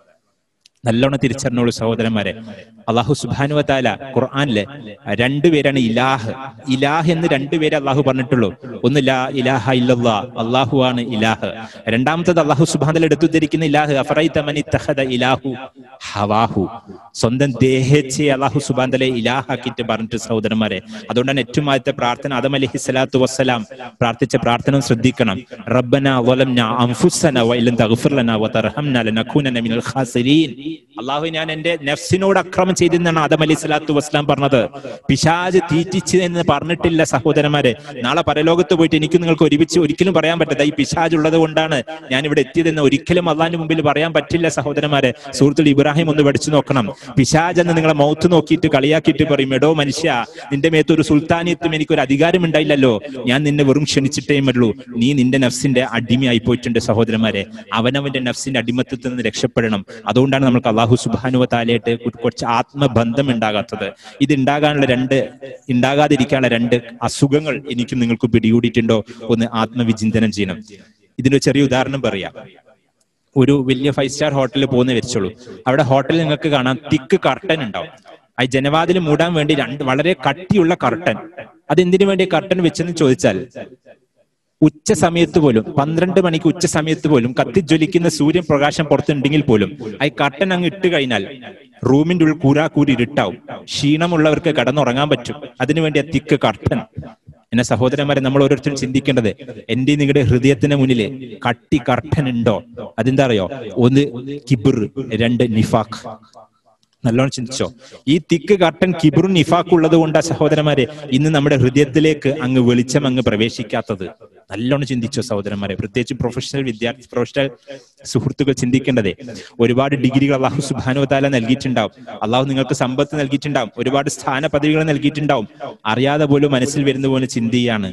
നല്ലോണം തിരിച്ചറിഞ്ഞോളൂ സഹോദരന്മാരെ അള്ളാഹു സുബാനുവ താല ഖുർആാനില് രണ്ടുപേരാണ് ഇലാഹ് ഇലാഹ് എന്ന് രണ്ടുപേരെ അള്ളാഹു പറഞ്ഞിട്ടുള്ളൂ ഒന്ന് ലാ ഇലാഹ ഇല്ലല്ലാ അള്ളാഹു ആണ് ഇലാഹ് രണ്ടാമത്തത് അള്ളാഹു സുബാൻ എടുത്തുദ്ധരിക്കുന്ന ഇലാഹ് അഫറൈത മനി തഹദ ഇലാഹു ഹവാഹു സ്വന്തം ദേഹേച്ഛയെ അള്ളാഹു സുബാൻ തലെ ഇലാഹാക്കിയിട്ട് പറഞ്ഞിട്ട് സഹോദരന്മാരെ അതുകൊണ്ടാണ് ഏറ്റവും ആദ്യത്തെ പ്രാർത്ഥന ആദം അലഹി സ്വലാത്തു വസ്സലാം പ്രാർത്ഥിച്ച പ്രാർത്ഥന ശ്രദ്ധിക്കണം റബ്ബന വലംന അൻഫുസന വഇല്ലൻ തഗ്ഫിർ ലനാ വതർഹംന ലനകൂനന മിനൽ ഖാസിരീൻ അള്ളാഹു ഞാൻ എന്റെ നഫ്സിനോട് അക്രമം ചെയ്തെന്നാണ് ആദം അലി സ്വലാത്തു വസ്ലാം പറഞ്ഞത് പിശാജ് തീറ്റിച്ച് എന്ന് പറഞ്ഞിട്ടില്ല സഹോദരന്മാരെ നാളെ പരലോകത്ത് പോയിട്ട് എനിക്ക് നിങ്ങൾക്ക് ഒരുമിച്ച് ഒരിക്കലും പറയാൻ പറ്റില്ല ഈ പിശാജ് ഉള്ളത് കൊണ്ടാണ് ഞാൻ ഇവിടെ എത്തിയതെന്ന് ഒരിക്കലും അള്ളാഹിന്റെ മുമ്പിൽ പറയാൻ പറ്റില്ല സഹോദരന്മാരെ സുഹൃത്തുൽ ഇബ്രാഹിം ഒന്ന് പഠിച്ചു നോക്കണം പിശാജ് എന്ന് നിങ്ങളെ മൗത്ത് നോക്കിയിട്ട് കളിയാക്കിയിട്ട് പറയും എടോ മനുഷ്യ നിന്റെ മേത്ത് ഒരു സുൽത്താനിയത്തും എനിക്കൊരു അധികാരം ഉണ്ടായില്ലല്ലോ ഞാൻ നിന്നെ വെറും ക്ഷണിച്ചിട്ടേ ഉള്ളൂ നീ നിന്റെ നഫ്സിന്റെ അടിമയായി പോയിട്ടുണ്ട് സഹോദരന്മാരെ അവനവന്റെ നഫ്സിന്റെ അടിമത്തത്തിൽ നിന്ന് രക്ഷപ്പെടണം അതുകൊണ്ടാണ് നമുക്ക് അള്ളാഹു സുബാനുവ താലയായിട്ട് കുറച്ച് ആത്മബന്ധം ഉണ്ടാകാത്തത് ഇത് ഉണ്ടാകാനുള്ള രണ്ട് ഉണ്ടാകാതിരിക്കാനുള്ള രണ്ട് അസുഖങ്ങൾ എനിക്കും നിങ്ങൾക്ക് പിടികൂടിയിട്ടുണ്ടോ ഒന്ന് ആത്മവിചിന്തനം ചെയ്യണം ഇതിന്റെ ഒരു ചെറിയ ഉദാഹരണം പറയാം ഒരു വലിയ ഫൈവ് സ്റ്റാർ ഹോട്ടലിൽ പോകുന്ന വെച്ചോളൂ അവിടെ ഹോട്ടലിൽ നിങ്ങൾക്ക് കാണാം തിക്ക് കർട്ടൻ ഉണ്ടാവും ആ ജനവാതിൽ മൂടാൻ വേണ്ടി രണ്ട് വളരെ കട്ടിയുള്ള കർട്ടൻ അതെന്തിനു വേണ്ടി കർട്ടൻ വെച്ചെന്ന് ചോദിച്ചാൽ ഉച്ച സമയത്ത് പോലും പന്ത്രണ്ട് മണിക്ക് ഉച്ച സമയത്ത് പോലും കത്തിജ്വലിക്കുന്ന സൂര്യൻ പ്രകാശം പുറത്തുണ്ടെങ്കിൽ പോലും ആ കർട്ടൻ അങ്ങ് ഇട്ട് കഴിഞ്ഞാൽ റൂമിന്റെ ഉള്ളിൽ കൂരാക്കൂരി ഇരുട്ടാവും ക്ഷീണമുള്ളവർക്ക് കടന്നുറങ്ങാൻ പറ്റും അതിനുവേണ്ടി ആ തിക്ക് കർട്ടൻ എന്നെ സഹോദരന്മാരെ നമ്മൾ ഓരോരുത്തരും ചിന്തിക്കേണ്ടത് എന്റെ നിങ്ങളുടെ ഹൃദയത്തിന് മുന്നിൽ കട്ടി കർട്ടൻ ഉണ്ടോ അതെന്താ അറിയോ ഒന്ന് കിബിർ രണ്ട് നിഫാഖ് നല്ലോണം ചിന്തിച്ചോ ഈ തിക്ക് കർട്ടൻ കിബിറും നിഫാഖ് ഉള്ളത് കൊണ്ടാ സഹോദരന്മാരെ ഇന്ന് നമ്മുടെ ഹൃദയത്തിലേക്ക് അങ്ങ് വെളിച്ചം അങ്ങ് പ്രവേശിക്കാത്തത് നല്ലോണം ചിന്തിച്ചോ സഹോദരന്മാരെ പ്രത്യേകിച്ച് പ്രൊഫഷണൽ വിദ്യാർത്ഥി പ്രൊഫഷണൽ സുഹൃത്തുക്കൾ ചിന്തിക്കേണ്ടതേ ഒരുപാട് ഡിഗ്രികൾ അള്ളാഹു സുബാനു താല നൽകിയിട്ടുണ്ടാവും അള്ളാഹു നിങ്ങൾക്ക് സമ്പത്ത് നൽകിയിട്ടുണ്ടാവും ഒരുപാട് സ്ഥാന പദവികൾ നൽകിയിട്ടുണ്ടാവും അറിയാതെ പോലും മനസ്സിൽ വരുന്ന പോലെ ചിന്തയാണ്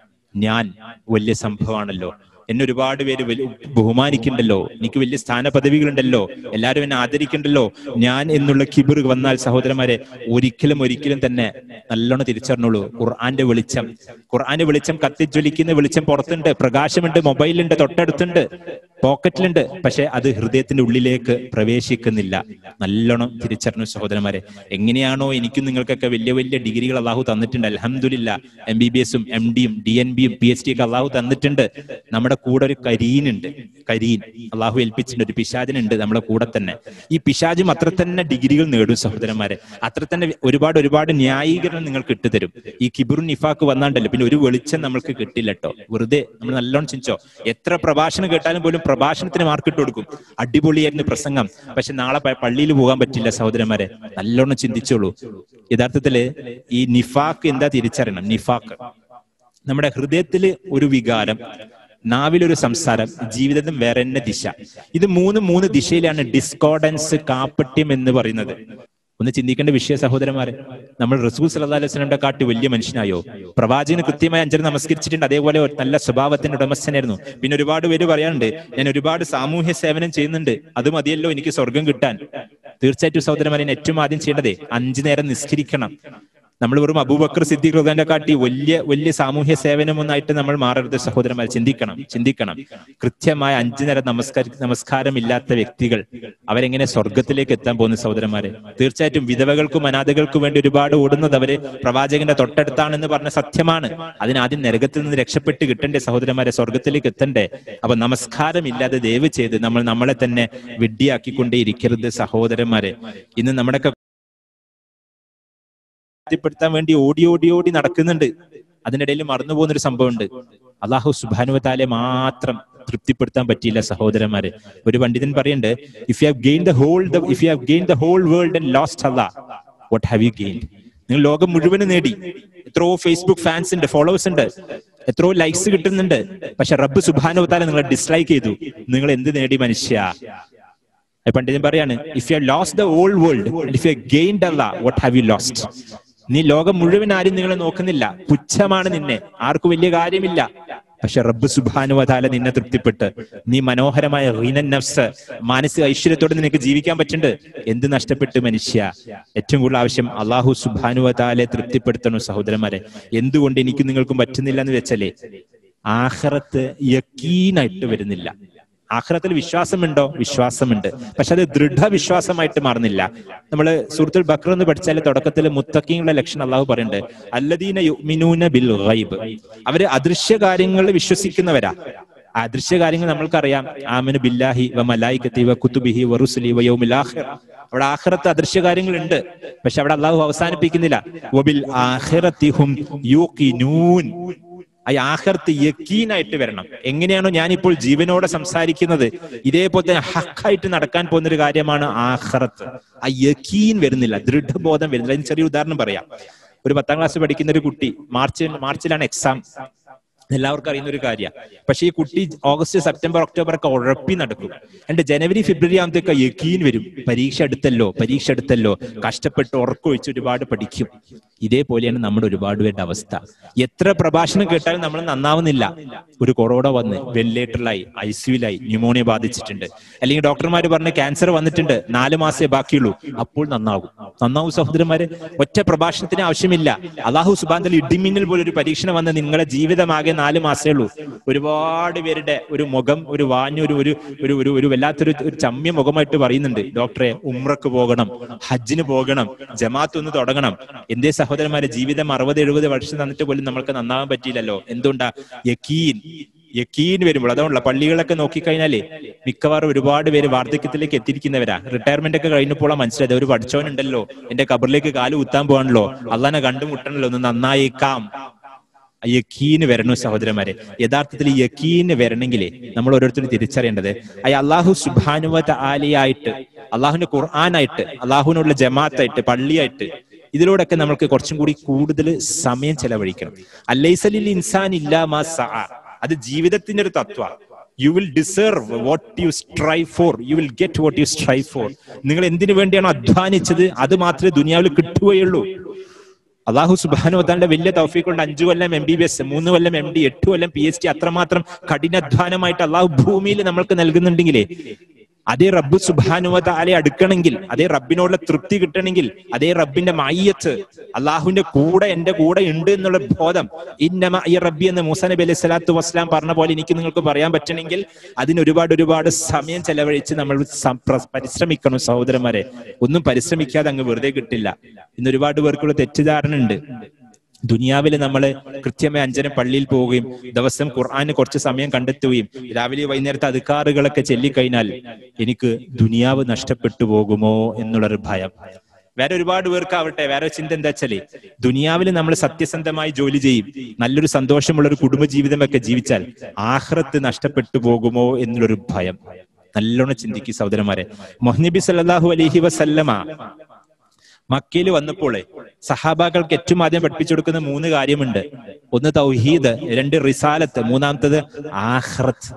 ഞാൻ വലിയ സംഭവമാണല്ലോ എന്നെ ഒരുപാട് പേര് വലിയ ബഹുമാനിക്കുന്നുണ്ടല്ലോ എനിക്ക് വലിയ സ്ഥാന പദവികളുണ്ടല്ലോ എല്ലാവരും എന്നെ ആദരിക്കണ്ടല്ലോ ഞാൻ എന്നുള്ള കിബിർ വന്നാൽ സഹോദരന്മാരെ ഒരിക്കലും ഒരിക്കലും തന്നെ നല്ലോണം തിരിച്ചറിഞ്ഞോളൂ ഖുർആന്റെ വെളിച്ചം ഖുർആന്റെ വെളിച്ചം കത്തിജ്വലിക്കുന്ന വെളിച്ചം പുറത്തുണ്ട് പ്രകാശമുണ്ട് മൊബൈലുണ്ട് തൊട്ടടുത്തുണ്ട് പോക്കറ്റിലുണ്ട് പക്ഷെ അത് ഹൃദയത്തിന്റെ ഉള്ളിലേക്ക് പ്രവേശിക്കുന്നില്ല നല്ലോണം തിരിച്ചറിഞ്ഞു സഹോദരന്മാരെ എങ്ങനെയാണോ എനിക്കും നിങ്ങൾക്കൊക്കെ വലിയ വലിയ ഡിഗ്രികൾ അള്ളാഹു തന്നിട്ടുണ്ട് അലഹമില്ല എം ബി ബി എസും എം ഡിയും ഡി എൻ ബിയും പി എച്ച് ഡി ഒക്കെ അള്ളാഹു തന്നിട്ടുണ്ട് നമ്മുടെ കൂടെ ഒരു കരീനുണ്ട് കരീൻ അള്ളാഹു ഏൽപ്പിച്ചിട്ടുണ്ട് ഒരു പിശാചിനുണ്ട് നമ്മുടെ കൂടെ തന്നെ ഈ പിശാചും അത്ര തന്നെ ഡിഗ്രികൾ നേടും സഹോദരന്മാരെ അത്ര തന്നെ ഒരുപാട് ഒരുപാട് ന്യായീകരണം നിങ്ങൾക്ക് ഇട്ടുതരും ഈ കിബിറു നിഫാക്ക് വന്നാണ്ടല്ലോ പിന്നെ ഒരു വെളിച്ചം നമ്മൾക്ക് കിട്ടില്ല കേട്ടോ വെറുതെ നമ്മൾ നല്ലോണം ചിന്തിച്ചോ എത്ര പ്രഭാഷണം കേട്ടാലും പോലും പ്രഭാഷണത്തിന് മാർക്ക് ഇട്ട് കൊടുക്കും അടിപൊളിയായിരുന്നു പ്രസംഗം പക്ഷെ നാളെ പ- പള്ളിയിൽ പോകാൻ പറ്റില്ല സഹോദരന്മാരെ നല്ലോണം ചിന്തിച്ചോളൂ യഥാർത്ഥത്തില് ഈ നിഫാക്ക് എന്താ തിരിച്ചറിയണം നിഫാക്ക് നമ്മുടെ ഹൃദയത്തിൽ ഒരു വികാരം നാവിലൊരു സംസാരം ജീവിതത്തിൽ വേറെ തന്നെ ദിശ ഇത് മൂന്ന് മൂന്ന് ദിശയിലാണ് ഡിസ്കോർഡൻസ് കാപ്പട്യം എന്ന് പറയുന്നത് ഒന്ന് ചിന്തിക്കേണ്ട വിഷയ സഹോദരന്മാരെ നമ്മൾ റസൂൽ സല്ലല്ലാഹു അലൈഹി വസല്ലമയുടെ കാട്ടി വലിയ മനുഷ്യനായോ പ്രവാചകന് കൃത്യമായി അഞ്ചര നമസ്കരിച്ചിട്ടുണ്ട് അതേപോലെ ഒരു നല്ല സ്വഭാവത്തിന്റെ ഉടമസ്ഥനായിരുന്നു പിന്നെ ഒരുപാട് പേര് പറയാനുണ്ട് ഞാൻ ഒരുപാട് സാമൂഹ്യ സേവനം ചെയ്യുന്നുണ്ട് അത് മതിയല്ലോ എനിക്ക് സ്വർഗം കിട്ടാൻ തീർച്ചയായിട്ടും സഹോദരന്മാരെ ഞാൻ ഏറ്റവും ആദ്യം ചെയ്യേണ്ടതേ അഞ്ചു നേരം നിസ്കരിക്കണം നമ്മൾ വെറും അബൂബക്കർ സിദ്ദീഖ് റഹ്മാനെ കാട്ടി വലിയ വലിയ സാമൂഹ്യ സേവനമൊന്നായിട്ട് നമ്മൾ മാറരുത് സഹോദരന്മാർ ചിന്തിക്കണം ചിന്തിക്കണം കൃത്യമായ അഞ്ചു നേരം നമസ്കാര നമസ്കാരമില്ലാത്ത വ്യക്തികൾ അവരെങ്ങനെ സ്വർഗത്തിലേക്ക് എത്താൻ പോകുന്ന സഹോദരന്മാരെ തീർച്ചയായിട്ടും വിധവകൾക്കും അനാഥകൾക്കും വേണ്ടി ഒരുപാട് ഓടുന്നത് അവര് പ്രവാചകന്റെ തൊട്ടടുത്താണെന്ന് പറഞ്ഞ സത്യമാണ് അതിനാദ്യം നരകത്തിൽ നിന്ന് രക്ഷപ്പെട്ട് കിട്ടണ്ടേ സഹോദരന്മാരെ സ്വർഗത്തിലേക്ക് എത്തണ്ടേ അപ്പൊ നമസ്കാരം ഇല്ലാതെ ദയവ് ചെയ്ത് നമ്മൾ നമ്മളെ തന്നെ വിഡ്ഢിയാക്കിക്കൊണ്ടേ ഇരിക്കരുത് സഹോദരന്മാരെ ഇന്ന് നമ്മുടെയൊക്കെ തൃപ്തിപ്പെടുത്താൻ വേണ്ടി ഓടി ഓടി ഓടി നടക്കുന്നുണ്ട് അതിനിടയിൽ മറന്നു പോകുന്ന ഒരു സംഭവമുണ്ട് അള്ളാഹു സുബാനുവത്താലെ മാത്രം തൃപ്തിപ്പെടുത്താൻ പറ്റിയില്ല സഹോദരന്മാരെ ഒരു പണ്ഡിതൻ പറയുന്നുണ്ട് if you have gain the whole if you have gain the whole world and lost അല്ലാ വാട്ട് ഹാവ് യു ഗെയിൻ നിങ്ങൾ ലോകം മുഴുവനും നേടി എത്രയോ ഫേസ്ബുക്ക് ഫാൻസ് ഉണ്ട് ഫോളോവേഴ്സ് ഉണ്ട് എത്രയോ ലൈക്സ് കിട്ടുന്നുണ്ട് പക്ഷെ റബ്ബ് സുബാനുവത്താലെ നിങ്ങളെ ഡിസ്ലൈക്ക് ചെയ്തു നിങ്ങൾ എന്ത് നേടി മനുഷ്യ ആ പണ്ഡിതൻ പറയാണ് if you lost the all world if you gained അല്ല വാട്ട് ഹാവ് യു ലോസ്റ്റ് നീ ലോകം മുഴുവൻ ആരും നിങ്ങളെ നോക്കുന്നില്ല പുച്ഛമാണ് നിന്നെ ആർക്കും വലിയ കാര്യമില്ല പക്ഷെ റബ്ബ് സുബാനുവതാല നിന്നെ തൃപ്തിപ്പെട്ട് നീ മനോഹരമായ റീനൻ നഫ്സ് മാനസിക ഐശ്വര്യത്തോടെ നിനക്ക് ജീവിക്കാൻ പറ്റുന്നുണ്ട് എന്ത് നഷ്ടപ്പെട്ട് മനുഷ്യ ഏറ്റവും കൂടുതൽ ആവശ്യം അള്ളാഹു സുബാനുവതാലെ തൃപ്തിപ്പെടുത്തണം സഹോദരന്മാരെ എന്തുകൊണ്ട് എനിക്കും നിങ്ങൾക്കും പറ്റുന്നില്ല എന്ന് വെച്ചാലേ ആഹ്റത്ത് യക്കീനായിട്ട് വരുന്നില്ല ആഖിറത്തിൽ വിശ്വാസമുണ്ടോ വിശ്വാസമുണ്ട് പക്ഷെ അത് ദൃഢവിശ്വാസമായിട്ട് മാറുന്നില്ല നമ്മൾ സൂറത്തുൽ ബക്ര എന്ന് പഠിച്ചാൽ തുടക്കത്തിൽ മുത്തക്കിങ്ങളുടെ ലക്ഷണം അള്ളാഹു പറയുന്നുണ്ട് അല്ലദീന യുഅ്മിനൂന ബിൽ ഗൈബ് അവര് അദൃശ്യ കാര്യങ്ങളിൽ വിശ്വസിക്കുന്നവരാ ആ അദൃശ്യ കാര്യങ്ങൾ നമ്മൾക്കറിയാം ആമനു ബില്ലാഹി വ മലായികത്തി വ കുത്തുബിഹി വ റുസുലി വ യൗമിൽ ആഖിർ അവിടെ ആഖിറത്ത് അദൃശ്യ കാര്യങ്ങളുണ്ട് പക്ഷെ അവിടെ അള്ളാഹു അവസാനിപ്പിക്കുന്നില്ല വബിൽ ആഖിറത്തിഹും യൂഖിനൂൻ ആ ആഹർത്ത് യക്കീനായിട്ട് വരണം എങ്ങനെയാണോ ഞാനിപ്പോൾ ജീവനോടെ സംസാരിക്കുന്നത് ഇതേപോലെ തന്നെ ഹക്കായിട്ട് നടക്കാൻ പോകുന്ന ഒരു കാര്യമാണ് ആഹ്റത്ത് ആ യക്കീൻ വരുന്നില്ല ദൃഢബോധം വരുന്നില്ല അതിന് ചെറിയ ഉദാഹരണം പറയാം ഒരു പത്താം ക്ലാസ് പഠിക്കുന്ന ഒരു കുട്ടി മാർച്ച് മാർച്ചിലാണ് എക്സാം എല്ലാവർക്കും അറിയുന്ന ഒരു കാര്യമാണ് പക്ഷെ ഈ കുട്ടി ഓഗസ്റ്റ് സെപ്റ്റംബർ ഒക്ടോബർ ഒക്കെ ഉഴപ്പി നടക്കും എന്റെ ജനുവരി ഫെബ്രുവരി ആകുമ്പോഴത്തേക്ക് യക്കീൻ വരും പരീക്ഷ അടുത്തല്ലോ പരീക്ഷ അടുത്തല്ലോ കഷ്ടപ്പെട്ട് ഉറക്കൊഴിച്ച് ഒരുപാട് പഠിക്കും ഇതേപോലെയാണ് നമ്മുടെ ഒരുപാട് പേരുടെ അവസ്ഥ എത്ര പ്രഭാഷണം കേട്ടാലും നമ്മൾ നന്നാവുന്നില്ല ഒരു കൊറോണ വന്ന് വെന്റിലേറ്ററിലായി ഐ സിയുലായി ന്യൂമോണിയ ബാധിച്ചിട്ടുണ്ട് അല്ലെങ്കിൽ ഡോക്ടർമാർ പറഞ്ഞ ക്യാൻസർ വന്നിട്ടുണ്ട് നാല് മാസേ ബാക്കിയുള്ളൂ അപ്പോൾ നന്നാവും നന്നാവും സഹോദരന്മാരെ ഒറ്റ പ്രഭാഷണത്തിന് ആവശ്യമില്ല അള്ളാഹു സുബാന്തൽ ഇടിമിന്നൽ പോലെ ഒരു പരീക്ഷണം വന്ന് നിങ്ങളുടെ ജീവിതമാകെ നാല് മാസേ ഉള്ളൂ ഒരുപാട് പേരുടെ ഒരു മുഖം ഒരു വാഞ്ഞൊരു ഒരു ഒരു ഒരു ഒരു വല്ലാത്തൊരു ഒരു ചമ്മ്യ മുഖമായിട്ട് പറയുന്നുണ്ട് ഡോക്ടറെ ഉമ്രക്ക് പോകണം ഹജ്ജിന് പോകണം ജമാഅത്ത് ഒന്ന് തുടങ്ങണം എന്തേ സഹോദരന്മാരെ ജീവിതം അറുപത് എഴുപത് വർഷം തന്നിട്ട് പോലും നമ്മൾക്ക് നന്നാവാൻ പറ്റിയില്ലല്ലോ എന്തുകൊണ്ടാ യക്കീൻ യക്കീൻ വരുമ്പോൾ അതുകൊണ്ടല്ല പള്ളികളൊക്കെ നോക്കിക്കഴിഞ്ഞാലേ മിക്കവാറും ഒരുപാട് പേര് വാർദ്ധക്യത്തിലേക്ക് എത്തിയിരിക്കുന്നവരാ റിട്ടയർമെന്റ് ഒക്കെ കഴിഞ്ഞപ്പോൾ മനസ്സിലായത് ഒരു പഠിച്ചവനുണ്ടല്ലോ എന്റെ കബറിലേക്ക് കാല് കുത്താൻ പോകാണല്ലോ അള്ളാനെ കണ്ടുമുട്ടണല്ലോ ഒന്ന് നന്നായേക്കാം യക്കീന് വരണു സഹോദരന്മാരെ യഥാർത്ഥത്തിൽ ഈ യക്കീന് വരണമെങ്കിലേ നമ്മൾ ഓരോരുത്തരും തിരിച്ചറിയേണ്ടത് അയ അള്ളാഹു സുബാനുവത ആലിയായിട്ട് അള്ളാഹുവിന്റെ ഖുർആാനായിട്ട് അള്ളാഹുവിനുള്ള ജമാഅത്തായിട്ട് പള്ളിയായിട്ട് ഇതിലൂടെയൊക്കെ നമ്മൾക്ക് കുറച്ചും കൂടി കൂടുതൽ സമയം ചെലവഴിക്കണം അല്ലൈസലിൽ ഇൻസാൻ ഇല്ലാ മാ സഅ. അത് ജീവിതത്തിന്റെ ഒരു തത്വ you will deserve what you strive for you will get what you strive for നിങ്ങൾ എന്തിനു വേണ്ടിയാണോ അധ്വാനിച്ചത് അത് മാത്രമേ ദുനിയാവിൽ കിട്ടുകയുള്ളൂ അള്ളാഹു സുബാനു താന്റെ വലിയ തൗഫീഖ് കൊണ്ട് അഞ്ചു കൊല്ലം എം ബി ബി എസ് മൂന്ന് കൊല്ലം എം ഡി എട്ട് കൊല്ലം പി എച്ച് ഡി അത്രമാത്രം കഠിനാധ്വാനമായിട്ട് അള്ളാഹു ഭൂമിയിൽ നമ്മൾക്ക് നൽകുന്നുണ്ടെങ്കിലേ അതേ റബ്ബ് സുബാനുവത ആലെ അടുക്കണമെങ്കിൽ അതേ റബ്ബിനോടുള്ള തൃപ്തി കിട്ടണമെങ്കിൽ അതേ റബ്ബിന്റെ മയ്യത്ത് അള്ളാഹുവിന്റെ കൂടെ എന്റെ കൂടെ ഉണ്ട് എന്നുള്ള ബോധം ഇന്നമ ഈ റബ്ബി എന്ന് മൂസ നബി അലൈഹി സ്വലാത്തു വസ്സലാം പറഞ്ഞ പോലെ എനിക്ക് നിങ്ങൾക്ക് പറയാൻ പറ്റണമെങ്കിൽ അതിന് ഒരുപാട് ഒരുപാട് സമയം ചെലവഴിച്ച് നമ്മൾ സം- പ്ര- പരിശ്രമിക്കണം സഹോദരന്മാരെ ഒന്നും പരിശ്രമിക്കാതെ അങ്ങ് വെറുതെ കിട്ടില്ല ഇന്ന് ഒരുപാട് പേർക്കുള്ള തെറ്റിദ്ധാരണ ഉണ്ട് ദുനിയാവിൽ നമ്മൾ കൃത്യമായി അഞ്ചനം പള്ളിയിൽ പോവുകയും ദിവസം ഖുർആന് കുറച്ച് സമയം കണ്ടെത്തുകയും രാവിലെ വൈകുന്നേരത്തെ അധികാറുകളൊക്കെ ചെല്ലിക്കഴിഞ്ഞാൽ എനിക്ക് ദുനിയാവ് നഷ്ടപ്പെട്ടു പോകുമോ എന്നുള്ളൊരു ഭയം വേറെ ഒരുപാട് പേർക്ക് ആവട്ടെ വേറെ ചിന്ത എന്താ വെച്ചാല് ദുനിയാവിൽ നമ്മൾ സത്യസന്ധമായി ജോലി ചെയ്യും നല്ലൊരു സന്തോഷമുള്ള ഒരു കുടുംബജീവിതമൊക്കെ ജീവിച്ചാൽ ആഹ്റത്ത് നഷ്ടപ്പെട്ടു പോകുമോ എന്നുള്ളൊരു ഭയം നല്ലോണം ചിന്തിക്കും സഹോദരന്മാരെ മൊഹ്നബി സല്ലല്ലാഹു അലൈഹി വസല്ലമ മക്കയിൽ വന്നപ്പോൾ സഹാബാക്കൾക്ക് ഏറ്റവും ആദ്യം പഠിപ്പിച്ചു കൊടുക്കുന്ന മൂന്ന് കാര്യമുണ്ട് ഒന്ന് തൗഹീദ് രണ്ട് റിസാലത്ത് മൂന്നാമത്തത് ആഹ്റത്ത്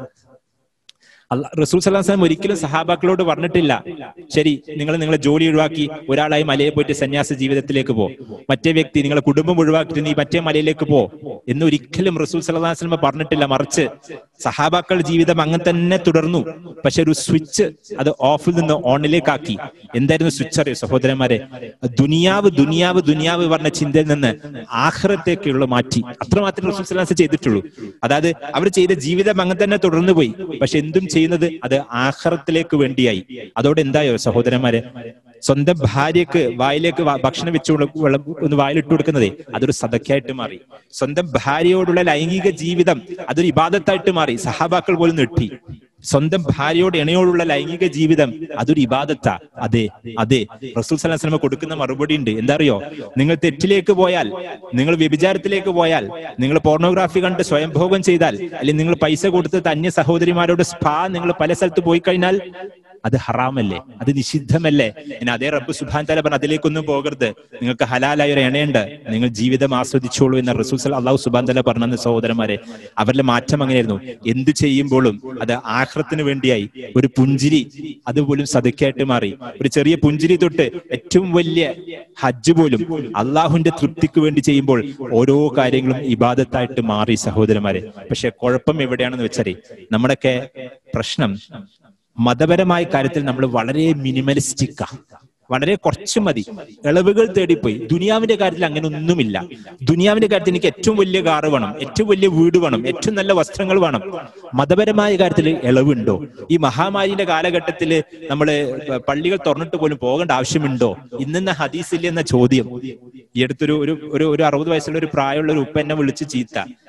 അല്ല റസൂൽ സല്ലല്ലാഹു അലൈഹി വസല്ലം ഒരിക്കലും സഹാബാക്കളോട് പറഞ്ഞിട്ടില്ല ശരി നിങ്ങൾ നിങ്ങളെ ജോലി ഒഴിവാക്കി ഒരാളായി മലയിൽ പോയിട്ട് സന്യാസ ജീവിതത്തിലേക്ക് പോ മറ്റേ വ്യക്തി നിങ്ങളെ കുടുംബം ഒഴിവാക്കിയിട്ട് നീ മറ്റേ മലയിലേക്ക് പോ എന്ന് ഒരിക്കലും റസൂൽ സല്ലല്ലാഹു അലൈഹി വസല്ലം പറഞ്ഞിട്ടില്ല മറിച്ച് സഹാബാക്കൾ ജീവിതം അങ്ങനെ തന്നെ തുടർന്നു പക്ഷെ ഒരു സ്വിച്ച് അത് ഓഫിൽ നിന്ന് ഓണിലേക്കാക്കി എന്തായിരുന്നു സ്വിച്ച് അറിയോ സഹോദരന്മാരെ ദുനിയാവ് ദുനിയാവ് ദുനിയാവ് പറഞ്ഞ ചിന്തയിൽ നിന്ന് ആഹ്റത്തേക്കുള്ള മാറ്റി അത്രമാത്രം റസൂൽ സല്ലല്ലാഹു അലൈഹി വസല്ലം ചെയ്തിട്ടുള്ളൂ അതായത് അവർ ചെയ്ത ജീവിതം അങ്ങനെ തന്നെ തുടർന്നു പോയി പക്ഷെ എന്തും ചെയ്യുന്നത് അത് ആഹ്റത്തിലേക്ക് വേണ്ടിയായി അതോടെ എന്തായോ സഹോദരന്മാരെ സ്വന്തം ഭാര്യക്ക് വായിലേക്ക് വ- ഭക്ഷണം വെച്ച് കൊടു- വെള്ളം ഒന്ന് വായിലിട്ട് കൊടുക്കുന്നതേ അതൊരു സദക്കായിട്ട് മാറി സ്വന്തം ഭാര്യയോടുള്ള ലൈംഗിക ജീവിതം അതൊരു ഇബാദത്തായിട്ട് മാറി സഹാബാക്കൾ പോലും നെട്ടി സ്വന്തം ഭാര്യയോട് ഇണയോടുള്ള ലൈംഗിക ജീവിതം അതൊരു ഇബാദത്താ അതെ അതെ റസൂൽ സല്ലല്ലാഹു അലൈഹി വസല്ലം കൊടുക്കുന്ന മറുപടി ഉണ്ട് എന്താ അറിയോ നിങ്ങൾ തെറ്റിലേക്ക് പോയാൽ നിങ്ങൾ വ്യഭിചാരത്തിലേക്ക് പോയാൽ നിങ്ങൾ പോർണോഗ്രാഫി കണ്ട് സ്വയംഭോഗം ചെയ്താൽ അല്ലെങ്കിൽ നിങ്ങൾ പൈസ കൊടുത്ത് അന്യ സഹോദരിമാരോട് സ്പാ നിങ്ങൾ പല സ്ഥലത്ത് പോയി കഴിഞ്ഞാൽ അത് ഹറാമല്ലേ അത് നിഷിദ്ധമല്ലേ ഇനി അതേ റബ്ബ് സുബാൻ തല പറഞ്ഞ അതിലേക്കൊന്നും പോകരുത് നിങ്ങൾക്ക് ഹലാലായ ഒരു എണയുണ്ട് നിങ്ങൾ ജീവിതം ആസ്വദിച്ചോളൂ എന്ന റസൂൽ സല്ല അള്ളാഹു സുബാൻ തല പറഞ്ഞ സഹോദരന്മാരെ അവരുടെ മാറ്റം അങ്ങനെയായിരുന്നു എന്ത് ചെയ്യുമ്പോഴും അത് ആഹ്റത്തിന് വേണ്ടിയായി ഒരു പുഞ്ചിരി അതുപോലും സദക്കായിട്ട് മാറി ഒരു ചെറിയ പുഞ്ചിരി തൊട്ട് ഏറ്റവും വലിയ ഹജ്ജ് പോലും അള്ളാഹുവിന്റെ തൃപ്തിക്ക് വേണ്ടി ചെയ്യുമ്പോൾ ഓരോ കാര്യങ്ങളും ഇബാദത്തായിട്ട് മാറി സഹോദരന്മാരെ പക്ഷെ കുഴപ്പം എവിടെയാണെന്ന് വെച്ചാൽ നമ്മുടെയൊക്കെ പ്രശ്നം മതപരമായ കാര്യത്തിൽ നമ്മൾ വളരെ മിനിമലിസ്റ്റിക്കാ വളരെ കുറച്ച് മതി ഇളവുകൾ തേടിപ്പോയി ദുനിയാവിന്റെ കാര്യത്തിൽ അങ്ങനെ ഒന്നുമില്ല ദുനിയാവിന്റെ കാര്യത്തിൽ എനിക്ക് ഏറ്റവും വലിയ കാറ് വേണം ഏറ്റവും വലിയ വീട് വേണം ഏറ്റവും നല്ല വസ്ത്രങ്ങൾ വേണം മതപരമായ കാര്യത്തിൽ ഇളവുണ്ടോ ഈ മഹാമാരിന്റെ കാലഘട്ടത്തിൽ നമ്മൾ പള്ളികൾ തുറന്നിട്ട് പോലും പോകേണ്ട ആവശ്യമുണ്ടോ ഇന്നെന്ന ഹദീസില്ല എന്ന ചോദ്യം ഈ അടുത്തൊരു ഒരു ഒരു ഒരു അറുപത് വയസ്സുള്ള ഒരു പ്രായമുള്ള ഒരു ഉപ്പ എന്നെ വിളിച്ച് ചീത്ത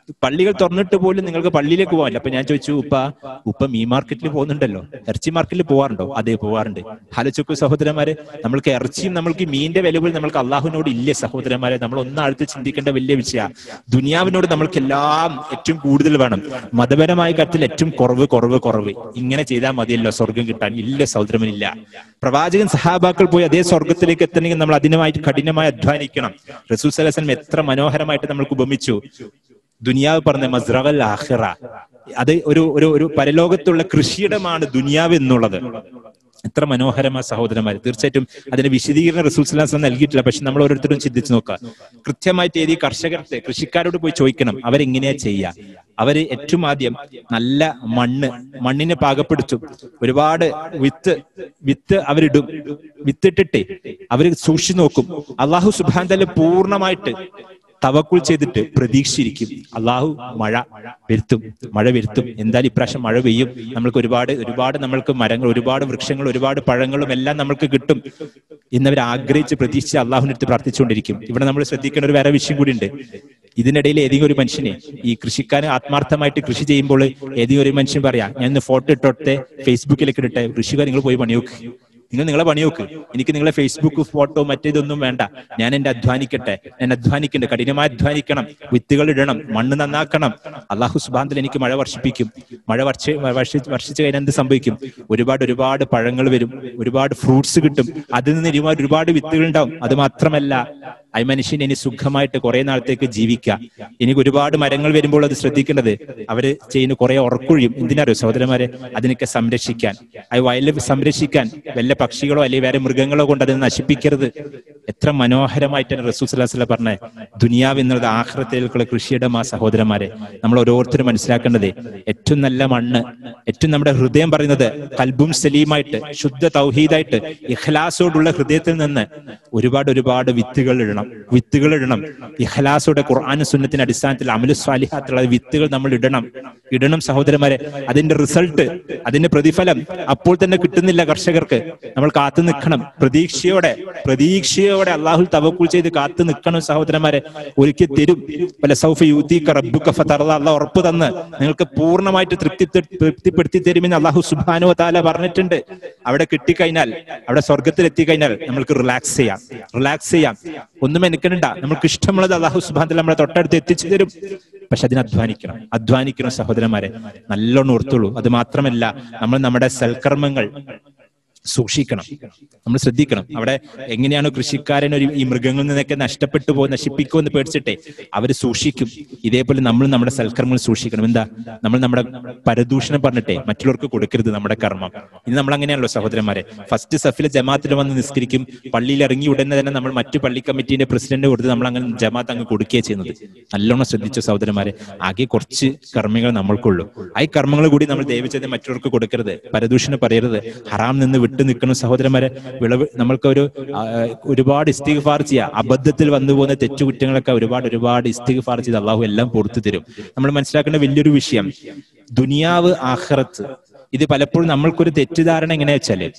പള്ളികൾ തുറന്നിട്ട് പോലും നിങ്ങൾക്ക് പള്ളിയിലേക്ക് പോകാനില്ല അപ്പൊ ഞാൻ ചോദിച്ചു ഉപ്പ ഉപ്പ മീ മാർക്കറ്റിൽ പോകുന്നുണ്ടല്ലോ ഇറച്ചി മാർക്കറ്റിൽ പോവാറുണ്ടോ അതെ പോവാറുണ്ട് ഹലച്ചൊക്കെ സഹോദരന്മാരെ നമ്മൾക്ക് ഇറച്ചിയും നമ്മൾക്ക് മീനിന്റെ വില പോലും നമ്മൾക്ക് അള്ളാഹുവിനോട് ഇല്ലേ സഹോദരന്മാരെ നമ്മൾ ഒന്നാഴ്ത്ത് ചിന്തിക്കേണ്ട വലിയ വിഷയ ദുനിയാവിനോട് നമ്മൾക്ക് എല്ലാം ഏറ്റവും കൂടുതൽ വേണം മതപരമായ കാര്യത്തിൽ ഏറ്റവും കുറവ് കുറവ് കുറവ് ഇങ്ങനെ ചെയ്താൽ മതിയല്ലോ സ്വർഗം കിട്ടാൻ ഇല്ല സഹോദരമില്ല പ്രവാചകൻ സഹാബാക്കൾ പോയി അതേ സ്വർഗത്തിലേക്ക് എത്തണമെങ്കിൽ നമ്മൾ അതിനുമായിട്ട് കഠിനമായി അധ്വാനിക്കണം റസൂൽ സലഹ്സലം എത്ര മനോഹരമായിട്ട് നമ്മൾക്ക് ഉപമിച്ചു ദുനിയാവ് പറഞ്ഞ മസ്റകൾ ആഹിറ അത് ഒരു ഒരു ഒരു പരലോകത്തുള്ള കൃഷിയിടമാണ് ദുനിയാവ് എന്നുള്ളത് എത്ര മനോഹരമായ സഹോദരന്മാർ തീർച്ചയായിട്ടും അതിന്റെ വിശദീകരണം റസൂൽ സലാസം നൽകിയിട്ടില്ല പക്ഷെ നമ്മൾ ഓരോരുത്തരും ചിന്തിച്ചു നോക്കുക കൃത്യമായിട്ട് ഏത് കർഷകരുടെ കൃഷിക്കാരോട് പോയി ചോദിക്കണം അവരെങ്ങനെയാ ചെയ്യുക അവര് ഏറ്റവും ആദ്യം നല്ല മണ്ണ് മണ്ണിനെ പാകപ്പെടുത്തും ഒരുപാട് വിത്ത് വിത്ത് അവരിടും വിത്തിട്ടിട്ട് അവര് സൂക്ഷിച്ചു നോക്കും അള്ളാഹു സുബാൻ തല പൂർണ്ണമായിട്ട് തവക്കുൾ ചെയ്തിട്ട് പ്രതീക്ഷിച്ചിരിക്കും അള്ളാഹു മഴ വരുത്തും മഴ വരുത്തും എന്തായാലും ഇപ്രാവശ്യം മഴ പെയ്യും നമ്മൾക്ക് ഒരുപാട് ഒരുപാട് നമ്മൾക്ക് മരങ്ങൾ ഒരുപാട് വൃക്ഷങ്ങൾ ഒരുപാട് പഴങ്ങളും എല്ലാം നമ്മൾക്ക് കിട്ടും എന്നവർ ആഗ്രഹിച്ച് പ്രതീക്ഷിച്ച് അള്ളാഹുവിന്റെ അടുത്ത് പ്രാർത്ഥിച്ചുകൊണ്ടിരിക്കും ഇവിടെ നമ്മൾ ശ്രദ്ധിക്കേണ്ട ഒരു വേറെ വിഷയം കൂടി ഉണ്ട് ഇതിനിടയിൽ ഏതെങ്കിലും ഒരു മനുഷ്യനെ ഈ കൃഷിക്കാരൻ ആത്മാർത്ഥമായിട്ട് കൃഷി ചെയ്യുമ്പോൾ ഏതെങ്കിലും ഒരു മനുഷ്യൻ പറയാം ഞാൻ ഇന്ന് ഫോട്ടോ ഇട്ടോട്ടെ ഫേസ്ബുക്കിലേക്ക് ഇടട്ടെ കൃഷിക്കാർ നിങ്ങൾ പോയി പണിയോക്ക് നിങ്ങൾ നിങ്ങളെ പണിയോക്ക് എനിക്ക് നിങ്ങളെ ഫേസ്ബുക്ക് ഫോട്ടോ മറ്റേതൊന്നും വേണ്ട ഞാൻ എന്റെ അധ്വാനിക്കട്ടെ ഞാൻ അധ്വാനിക്കട്ടെ കഠിനമായി അധ്വാനിക്കണം വിത്തുകൾ ഇടണം മണ്ണ് നന്നാക്കണം അള്ളാഹു സുബാന്തിൽ എനിക്ക് മഴ വർഷിപ്പിക്കും മഴ വർഷ വർഷി വർഷിച്ചു കഴിഞ്ഞാൽ എന്ത് സംഭവിക്കും ഒരുപാട് ഒരുപാട് പഴങ്ങൾ വരും ഒരുപാട് ഫ്രൂട്ട്സ് കിട്ടും അതിൽ നിന്ന് ഒരുപാട് ഒരുപാട് വിത്തുകൾ ഉണ്ടാവും അത് മാത്രമല്ല ആ മനുഷ്യൻ ഇനി സുഖമായിട്ട് കുറെ നാളത്തേക്ക് ജീവിക്കാം എനിക്ക് ഒരുപാട് മരങ്ങൾ വരുമ്പോൾ അത് ശ്രദ്ധിക്കേണ്ടത് അവര് ചെയ്യുന്ന കുറെ ഉറക്കൊഴിയും എന്തിനറിയോ സഹോദരന്മാരെ അതിനൊക്കെ സംരക്ഷിക്കാൻ ആ വയലിൽ സംരക്ഷിക്കാൻ വല്ല പക്ഷികളോ അല്ലെങ്കിൽ വേറെ മൃഗങ്ങളോ കൊണ്ട് അതിനെ നശിപ്പിക്കരുത് എത്ര മനോഹരമായിട്ടാണ് റസൂൽ സലാഹുല പറഞ്ഞ ദുനിയാവ് എന്നുള്ളത് ആഹ്റത്തിലേക്കുള്ള കൃഷിയുടെ ആ സഹോദരന്മാരെ നമ്മൾ ഓരോരുത്തരും മനസ്സിലാക്കേണ്ടത് ഏറ്റവും നല്ല മണ്ണ് ഏറ്റവും നമ്മുടെ ഹൃദയം പറയുന്നത് കൽബും സലീമായിട്ട് ശുദ്ധ തൗഹീദായിട്ട് ഇഖ്ലാസോടുള്ള ഹൃദയത്തിൽ നിന്ന് ഒരുപാട് ഒരുപാട് വിത്തുകൾ ഇടണം വിത്തുകൾ ഇടണം ഇഖ്ലാസോടെ ഖുർആൻ സുന്നത്തിന്റെ അടിസ്ഥാനത്തിൽ അമലു സ്വാലിഹാത്തുള്ള വിത്തുകൾ നമ്മൾ ഇടണം ഇടണം സഹോദരന്മാരെ അതിന്റെ റിസൾട്ട് അതിന്റെ പ്രതിഫലം അപ്പോൾ തന്നെ കിട്ടുന്നില്ല കർഷകർക്ക് നമ്മൾ കാത്തു നിൽക്കണം പ്രതീക്ഷയോടെ പ്രതീക്ഷയോടെ അള്ളാഹുൽ തവക്കുൽ ചെയ്ത് കാത്തു നിൽക്കണം സഹോദരന്മാരെ ഒരിക്കൽ തരും പല സൗഫ യൂത്തിക്ക റബ്ബുക്ക ഫതറ അള്ളാഹ് ഉറപ്പ് തന്ന് നിങ്ങൾക്ക് പൂർണ്ണമായിട്ട് തൃപ്തി തൃപ്തിപ്പെടുത്തി തരുമെന്ന് അള്ളാഹു സുബാനു താല പറഞ്ഞിട്ടുണ്ട് അവിടെ കിട്ടിക്കഴിഞ്ഞാൽ അവിടെ സ്വർഗത്തിൽ എത്തിക്കഴിഞ്ഞാൽ നമ്മൾക്ക് റിലാക്സ് ചെയ്യാം റിലാക്സ് ചെയ്യാം ഒന്നും എനിക്കണ്ട നമ്മൾക്ക് ഇഷ്ടമുള്ളത് അള്ളാഹു സുബാൻ നമ്മളെ തൊട്ടടുത്ത് എത്തിച്ചു തരും പക്ഷെ അതിന് അധ്വാനിക്കണം അധ്വാനിക്കണം സഹോദരന്മാരെ നല്ലോണം ഓർത്തുള്ളൂ അത് മാത്രമല്ല നമ്മൾ നമ്മുടെ സൽക്കർമ്മങ്ങൾ സൂക്ഷിക്കണം നമ്മൾ ശ്രദ്ധിക്കണം അവിടെ എങ്ങനെയാണോ കൃഷിക്കാരൻ ഒരു ഈ മൃഗങ്ങളിൽ നിന്നൊക്കെ നഷ്ടപ്പെട്ടു പോകും നശിപ്പിക്കുമെന്ന് പേടിച്ചിട്ടെ അവർ സൂക്ഷിക്കും ഇതേപോലെ നമ്മൾ നമ്മുടെ സൽക്കർമ്മങ്ങൾ സൂക്ഷിക്കണം എന്താ നമ്മൾ നമ്മുടെ പരദൂഷണം പറഞ്ഞിട്ടെ മറ്റുള്ളവർക്ക് കൊടുക്കരുത് നമ്മുടെ കർമ്മം ഇനി നമ്മൾ അങ്ങനെയാണല്ലോ സഹോദരന്മാരെ ഫസ്റ്റ് സഫിലെ ജമാത്തിൽ വന്ന് നിസ്കരിക്കും പള്ളിയിൽ ഇറങ്ങി ഉടനെ തന്നെ നമ്മൾ മറ്റു പള്ളി കമ്മിറ്റീന്റെ പ്രസിഡന്റ് കൊടുത്ത് നമ്മൾ അങ്ങനെ ജമാഅത്ത് അങ്ങ് കൊടുക്കുകയാണ് ചെയ്യുന്നത് നല്ലോണം ശ്രദ്ധിച്ച സഹോദരന്മാരെ ആകെ കുറച്ച് കർമ്മികൾ നമ്മൾക്കുള്ളൂ ആ ഈ കർമ്മങ്ങൾ കൂടി നമ്മൾ ദയവിച്ചത് മറ്റുള്ളവർക്ക് കൊടുക്കരുത് പരദൂഷണം പറയരുത് ഹറാം നിന്ന് വിട്ടു നിൽക്കണം സഹോദരന്മാരെ വിളവ് നമ്മൾക്ക് ഒരു ആ, ഒരുപാട് ഇസ്തിഗ്ഫാർ ചെയ്യാം അബദ്ധത്തിൽ വന്നു പോകുന്ന തെറ്റുകുറ്റങ്ങളൊക്കെ ഒരുപാട് ഒരുപാട് ഇസ്തിഗ്ഫാർ ചെയ്ത് അള്ളാഹു എല്ലാം പുറത്തു തരും നമ്മൾ മനസ്സിലാക്കേണ്ട വലിയൊരു വിഷയം ദുനിയാവ് ആഖിറത്ത് ഇത് പലപ്പോഴും നമ്മൾക്കൊരു തെറ്റിദ്ധാരണ എങ്ങനെയാ വെച്ചാല്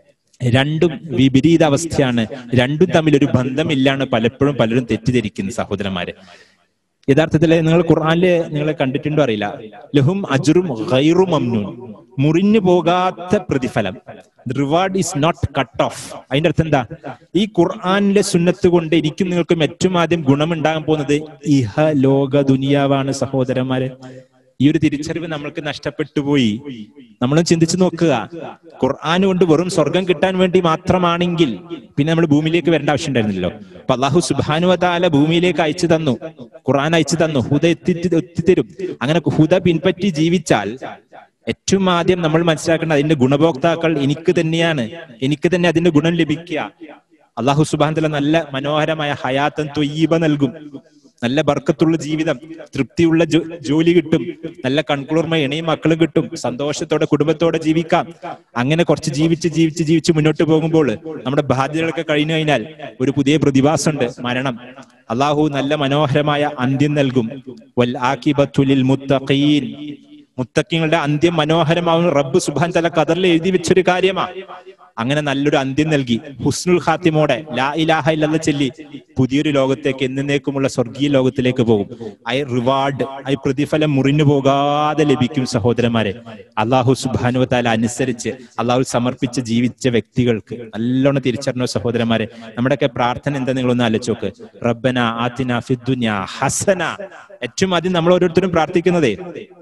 രണ്ടും വിപരീത അവസ്ഥയാണ് രണ്ടും തമ്മിൽ ഒരു ബന്ധമില്ലാണ് പലപ്പോഴും പലരും തെറ്റിദ്ധരിക്കുന്നത് സഹോദരന്മാരെ യഥാർത്ഥത്തിൽ നിങ്ങൾ ഖുർആനില് നിങ്ങൾ കണ്ടിട്ടുണ്ടോ അറിയില്ല ലഹും അജുറും ഗൈറു മംനൂൻ മുറിഞ്ഞു പോകാത്ത പ്രതിഫലം reward is not cut off അതിന്റെ അർത്ഥം എന്താ ഈ ഖുർആനിലെ സുന്നത്ത് കൊണ്ട് എനിക്കും നിങ്ങൾക്കും ഏറ്റവും ആദ്യം ഗുണമുണ്ടാകാൻ പോകുന്നത് ഇഹ ലോക ദുനിയാവാണ് സഹോദരന്മാരെ ഈ ഒരു തിരിച്ചറിവ് നമ്മൾക്ക് നഷ്ടപ്പെട്ടു പോയി നമ്മളും ചിന്തിച്ചു നോക്കുക ഖുർആൻ കൊണ്ട് വെറും സ്വർഗം കിട്ടാൻ വേണ്ടി മാത്രമാണെങ്കിൽ പിന്നെ നമ്മൾ ഭൂമിയിലേക്ക് വരേണ്ട ആവശ്യം ഉണ്ടായിരുന്നില്ലല്ലോ അപ്പൊ അള്ളാഹു സുബാനുവതാല ഭൂമിയിലേക്ക് അയച്ചു തന്നു ഖുർആൻ അയച്ചു തന്നു ഹുദ എത്തി എത്തിത്തരും അങ്ങനെ ഹുദ പിൻപറ്റി ജീവിച്ചാൽ ഏറ്റവും ആദ്യം നമ്മൾ മനസ്സിലാക്കേണ്ട അതിന്റെ ഗുണഭോക്താക്കൾ എനിക്ക് തന്നെയാണ് എനിക്ക് തന്നെ അതിന്റെ ഗുണം ലഭിക്കുക അള്ളാഹു സുബാൻ നല്ല മനോഹരമായ ഹയാത്തൻ തൊയ്യബ നൽകും നല്ല ബർക്കത്തുള്ള ജീവിതം തൃപ്തിയുള്ള ജോ- ജോലി കിട്ടും നല്ല കൺകുളിർമ ഇണയും മക്കളും കിട്ടും സന്തോഷത്തോടെ കുടുംബത്തോടെ ജീവിക്കാം അങ്ങനെ കുറച്ച് ജീവിച്ച് ജീവിച്ച് ജീവിച്ച് മുന്നോട്ട് പോകുമ്പോൾ നമ്മുടെ ബാധ്യതകളൊക്കെ കഴിഞ്ഞു കഴിഞ്ഞാൽ ഒരു പുതിയ പ്രതിഭാസമുണ്ട് മരണം അള്ളാഹു നല്ല മനോഹരമായ അന്ത്യം നൽകും വൽ ആക്കിബത്തുലിൽ മുത്തഖീൻ മുത്തക്കിങ്ങളുടെ അന്ത്യം മനോഹരമാവും റബ്ബ് സുബാൻ തല കതറിൽ എഴുതി വെച്ചൊരു കാര്യമാ അങ്ങനെ നല്ലൊരു അന്ത്യം നൽകി ഹുസ്നുൽ ഖാത്തിമോടെ ലാ ഇലാഹ ഇല്ലല്ല ചൊല്ലി പുതിയൊരു ലോകത്തേക്ക് എന്നേക്കുമുള്ള സ്വർഗീയ ലോകത്തിലേക്ക് പോകും ഐ റിവാർഡ് ഐ പ്രതിഫലം മുറിഞ്ഞു പോകാതെ ലഭിക്കും സഹോദരന്മാരെ അള്ളാഹു സുബാനുവത്താല അനുസരിച്ച് അള്ളാഹു സമർപ്പിച്ച് ജീവിച്ച വ്യക്തികൾക്ക് നല്ലോണം തിരിച്ചറിഞ്ഞ സഹോദരന്മാരെ നമ്മുടെയൊക്കെ പ്രാർത്ഥന എന്താ നിങ്ങളൊന്ന് ആലോചിച്ചോക്ക് റബ്ബന ആത്തിന ഫിദ്ദുനിയ ഹസന ഏറ്റവും ആദ്യം നമ്മൾ ഓരോരുത്തരും പ്രാർത്ഥിക്കുന്നതേ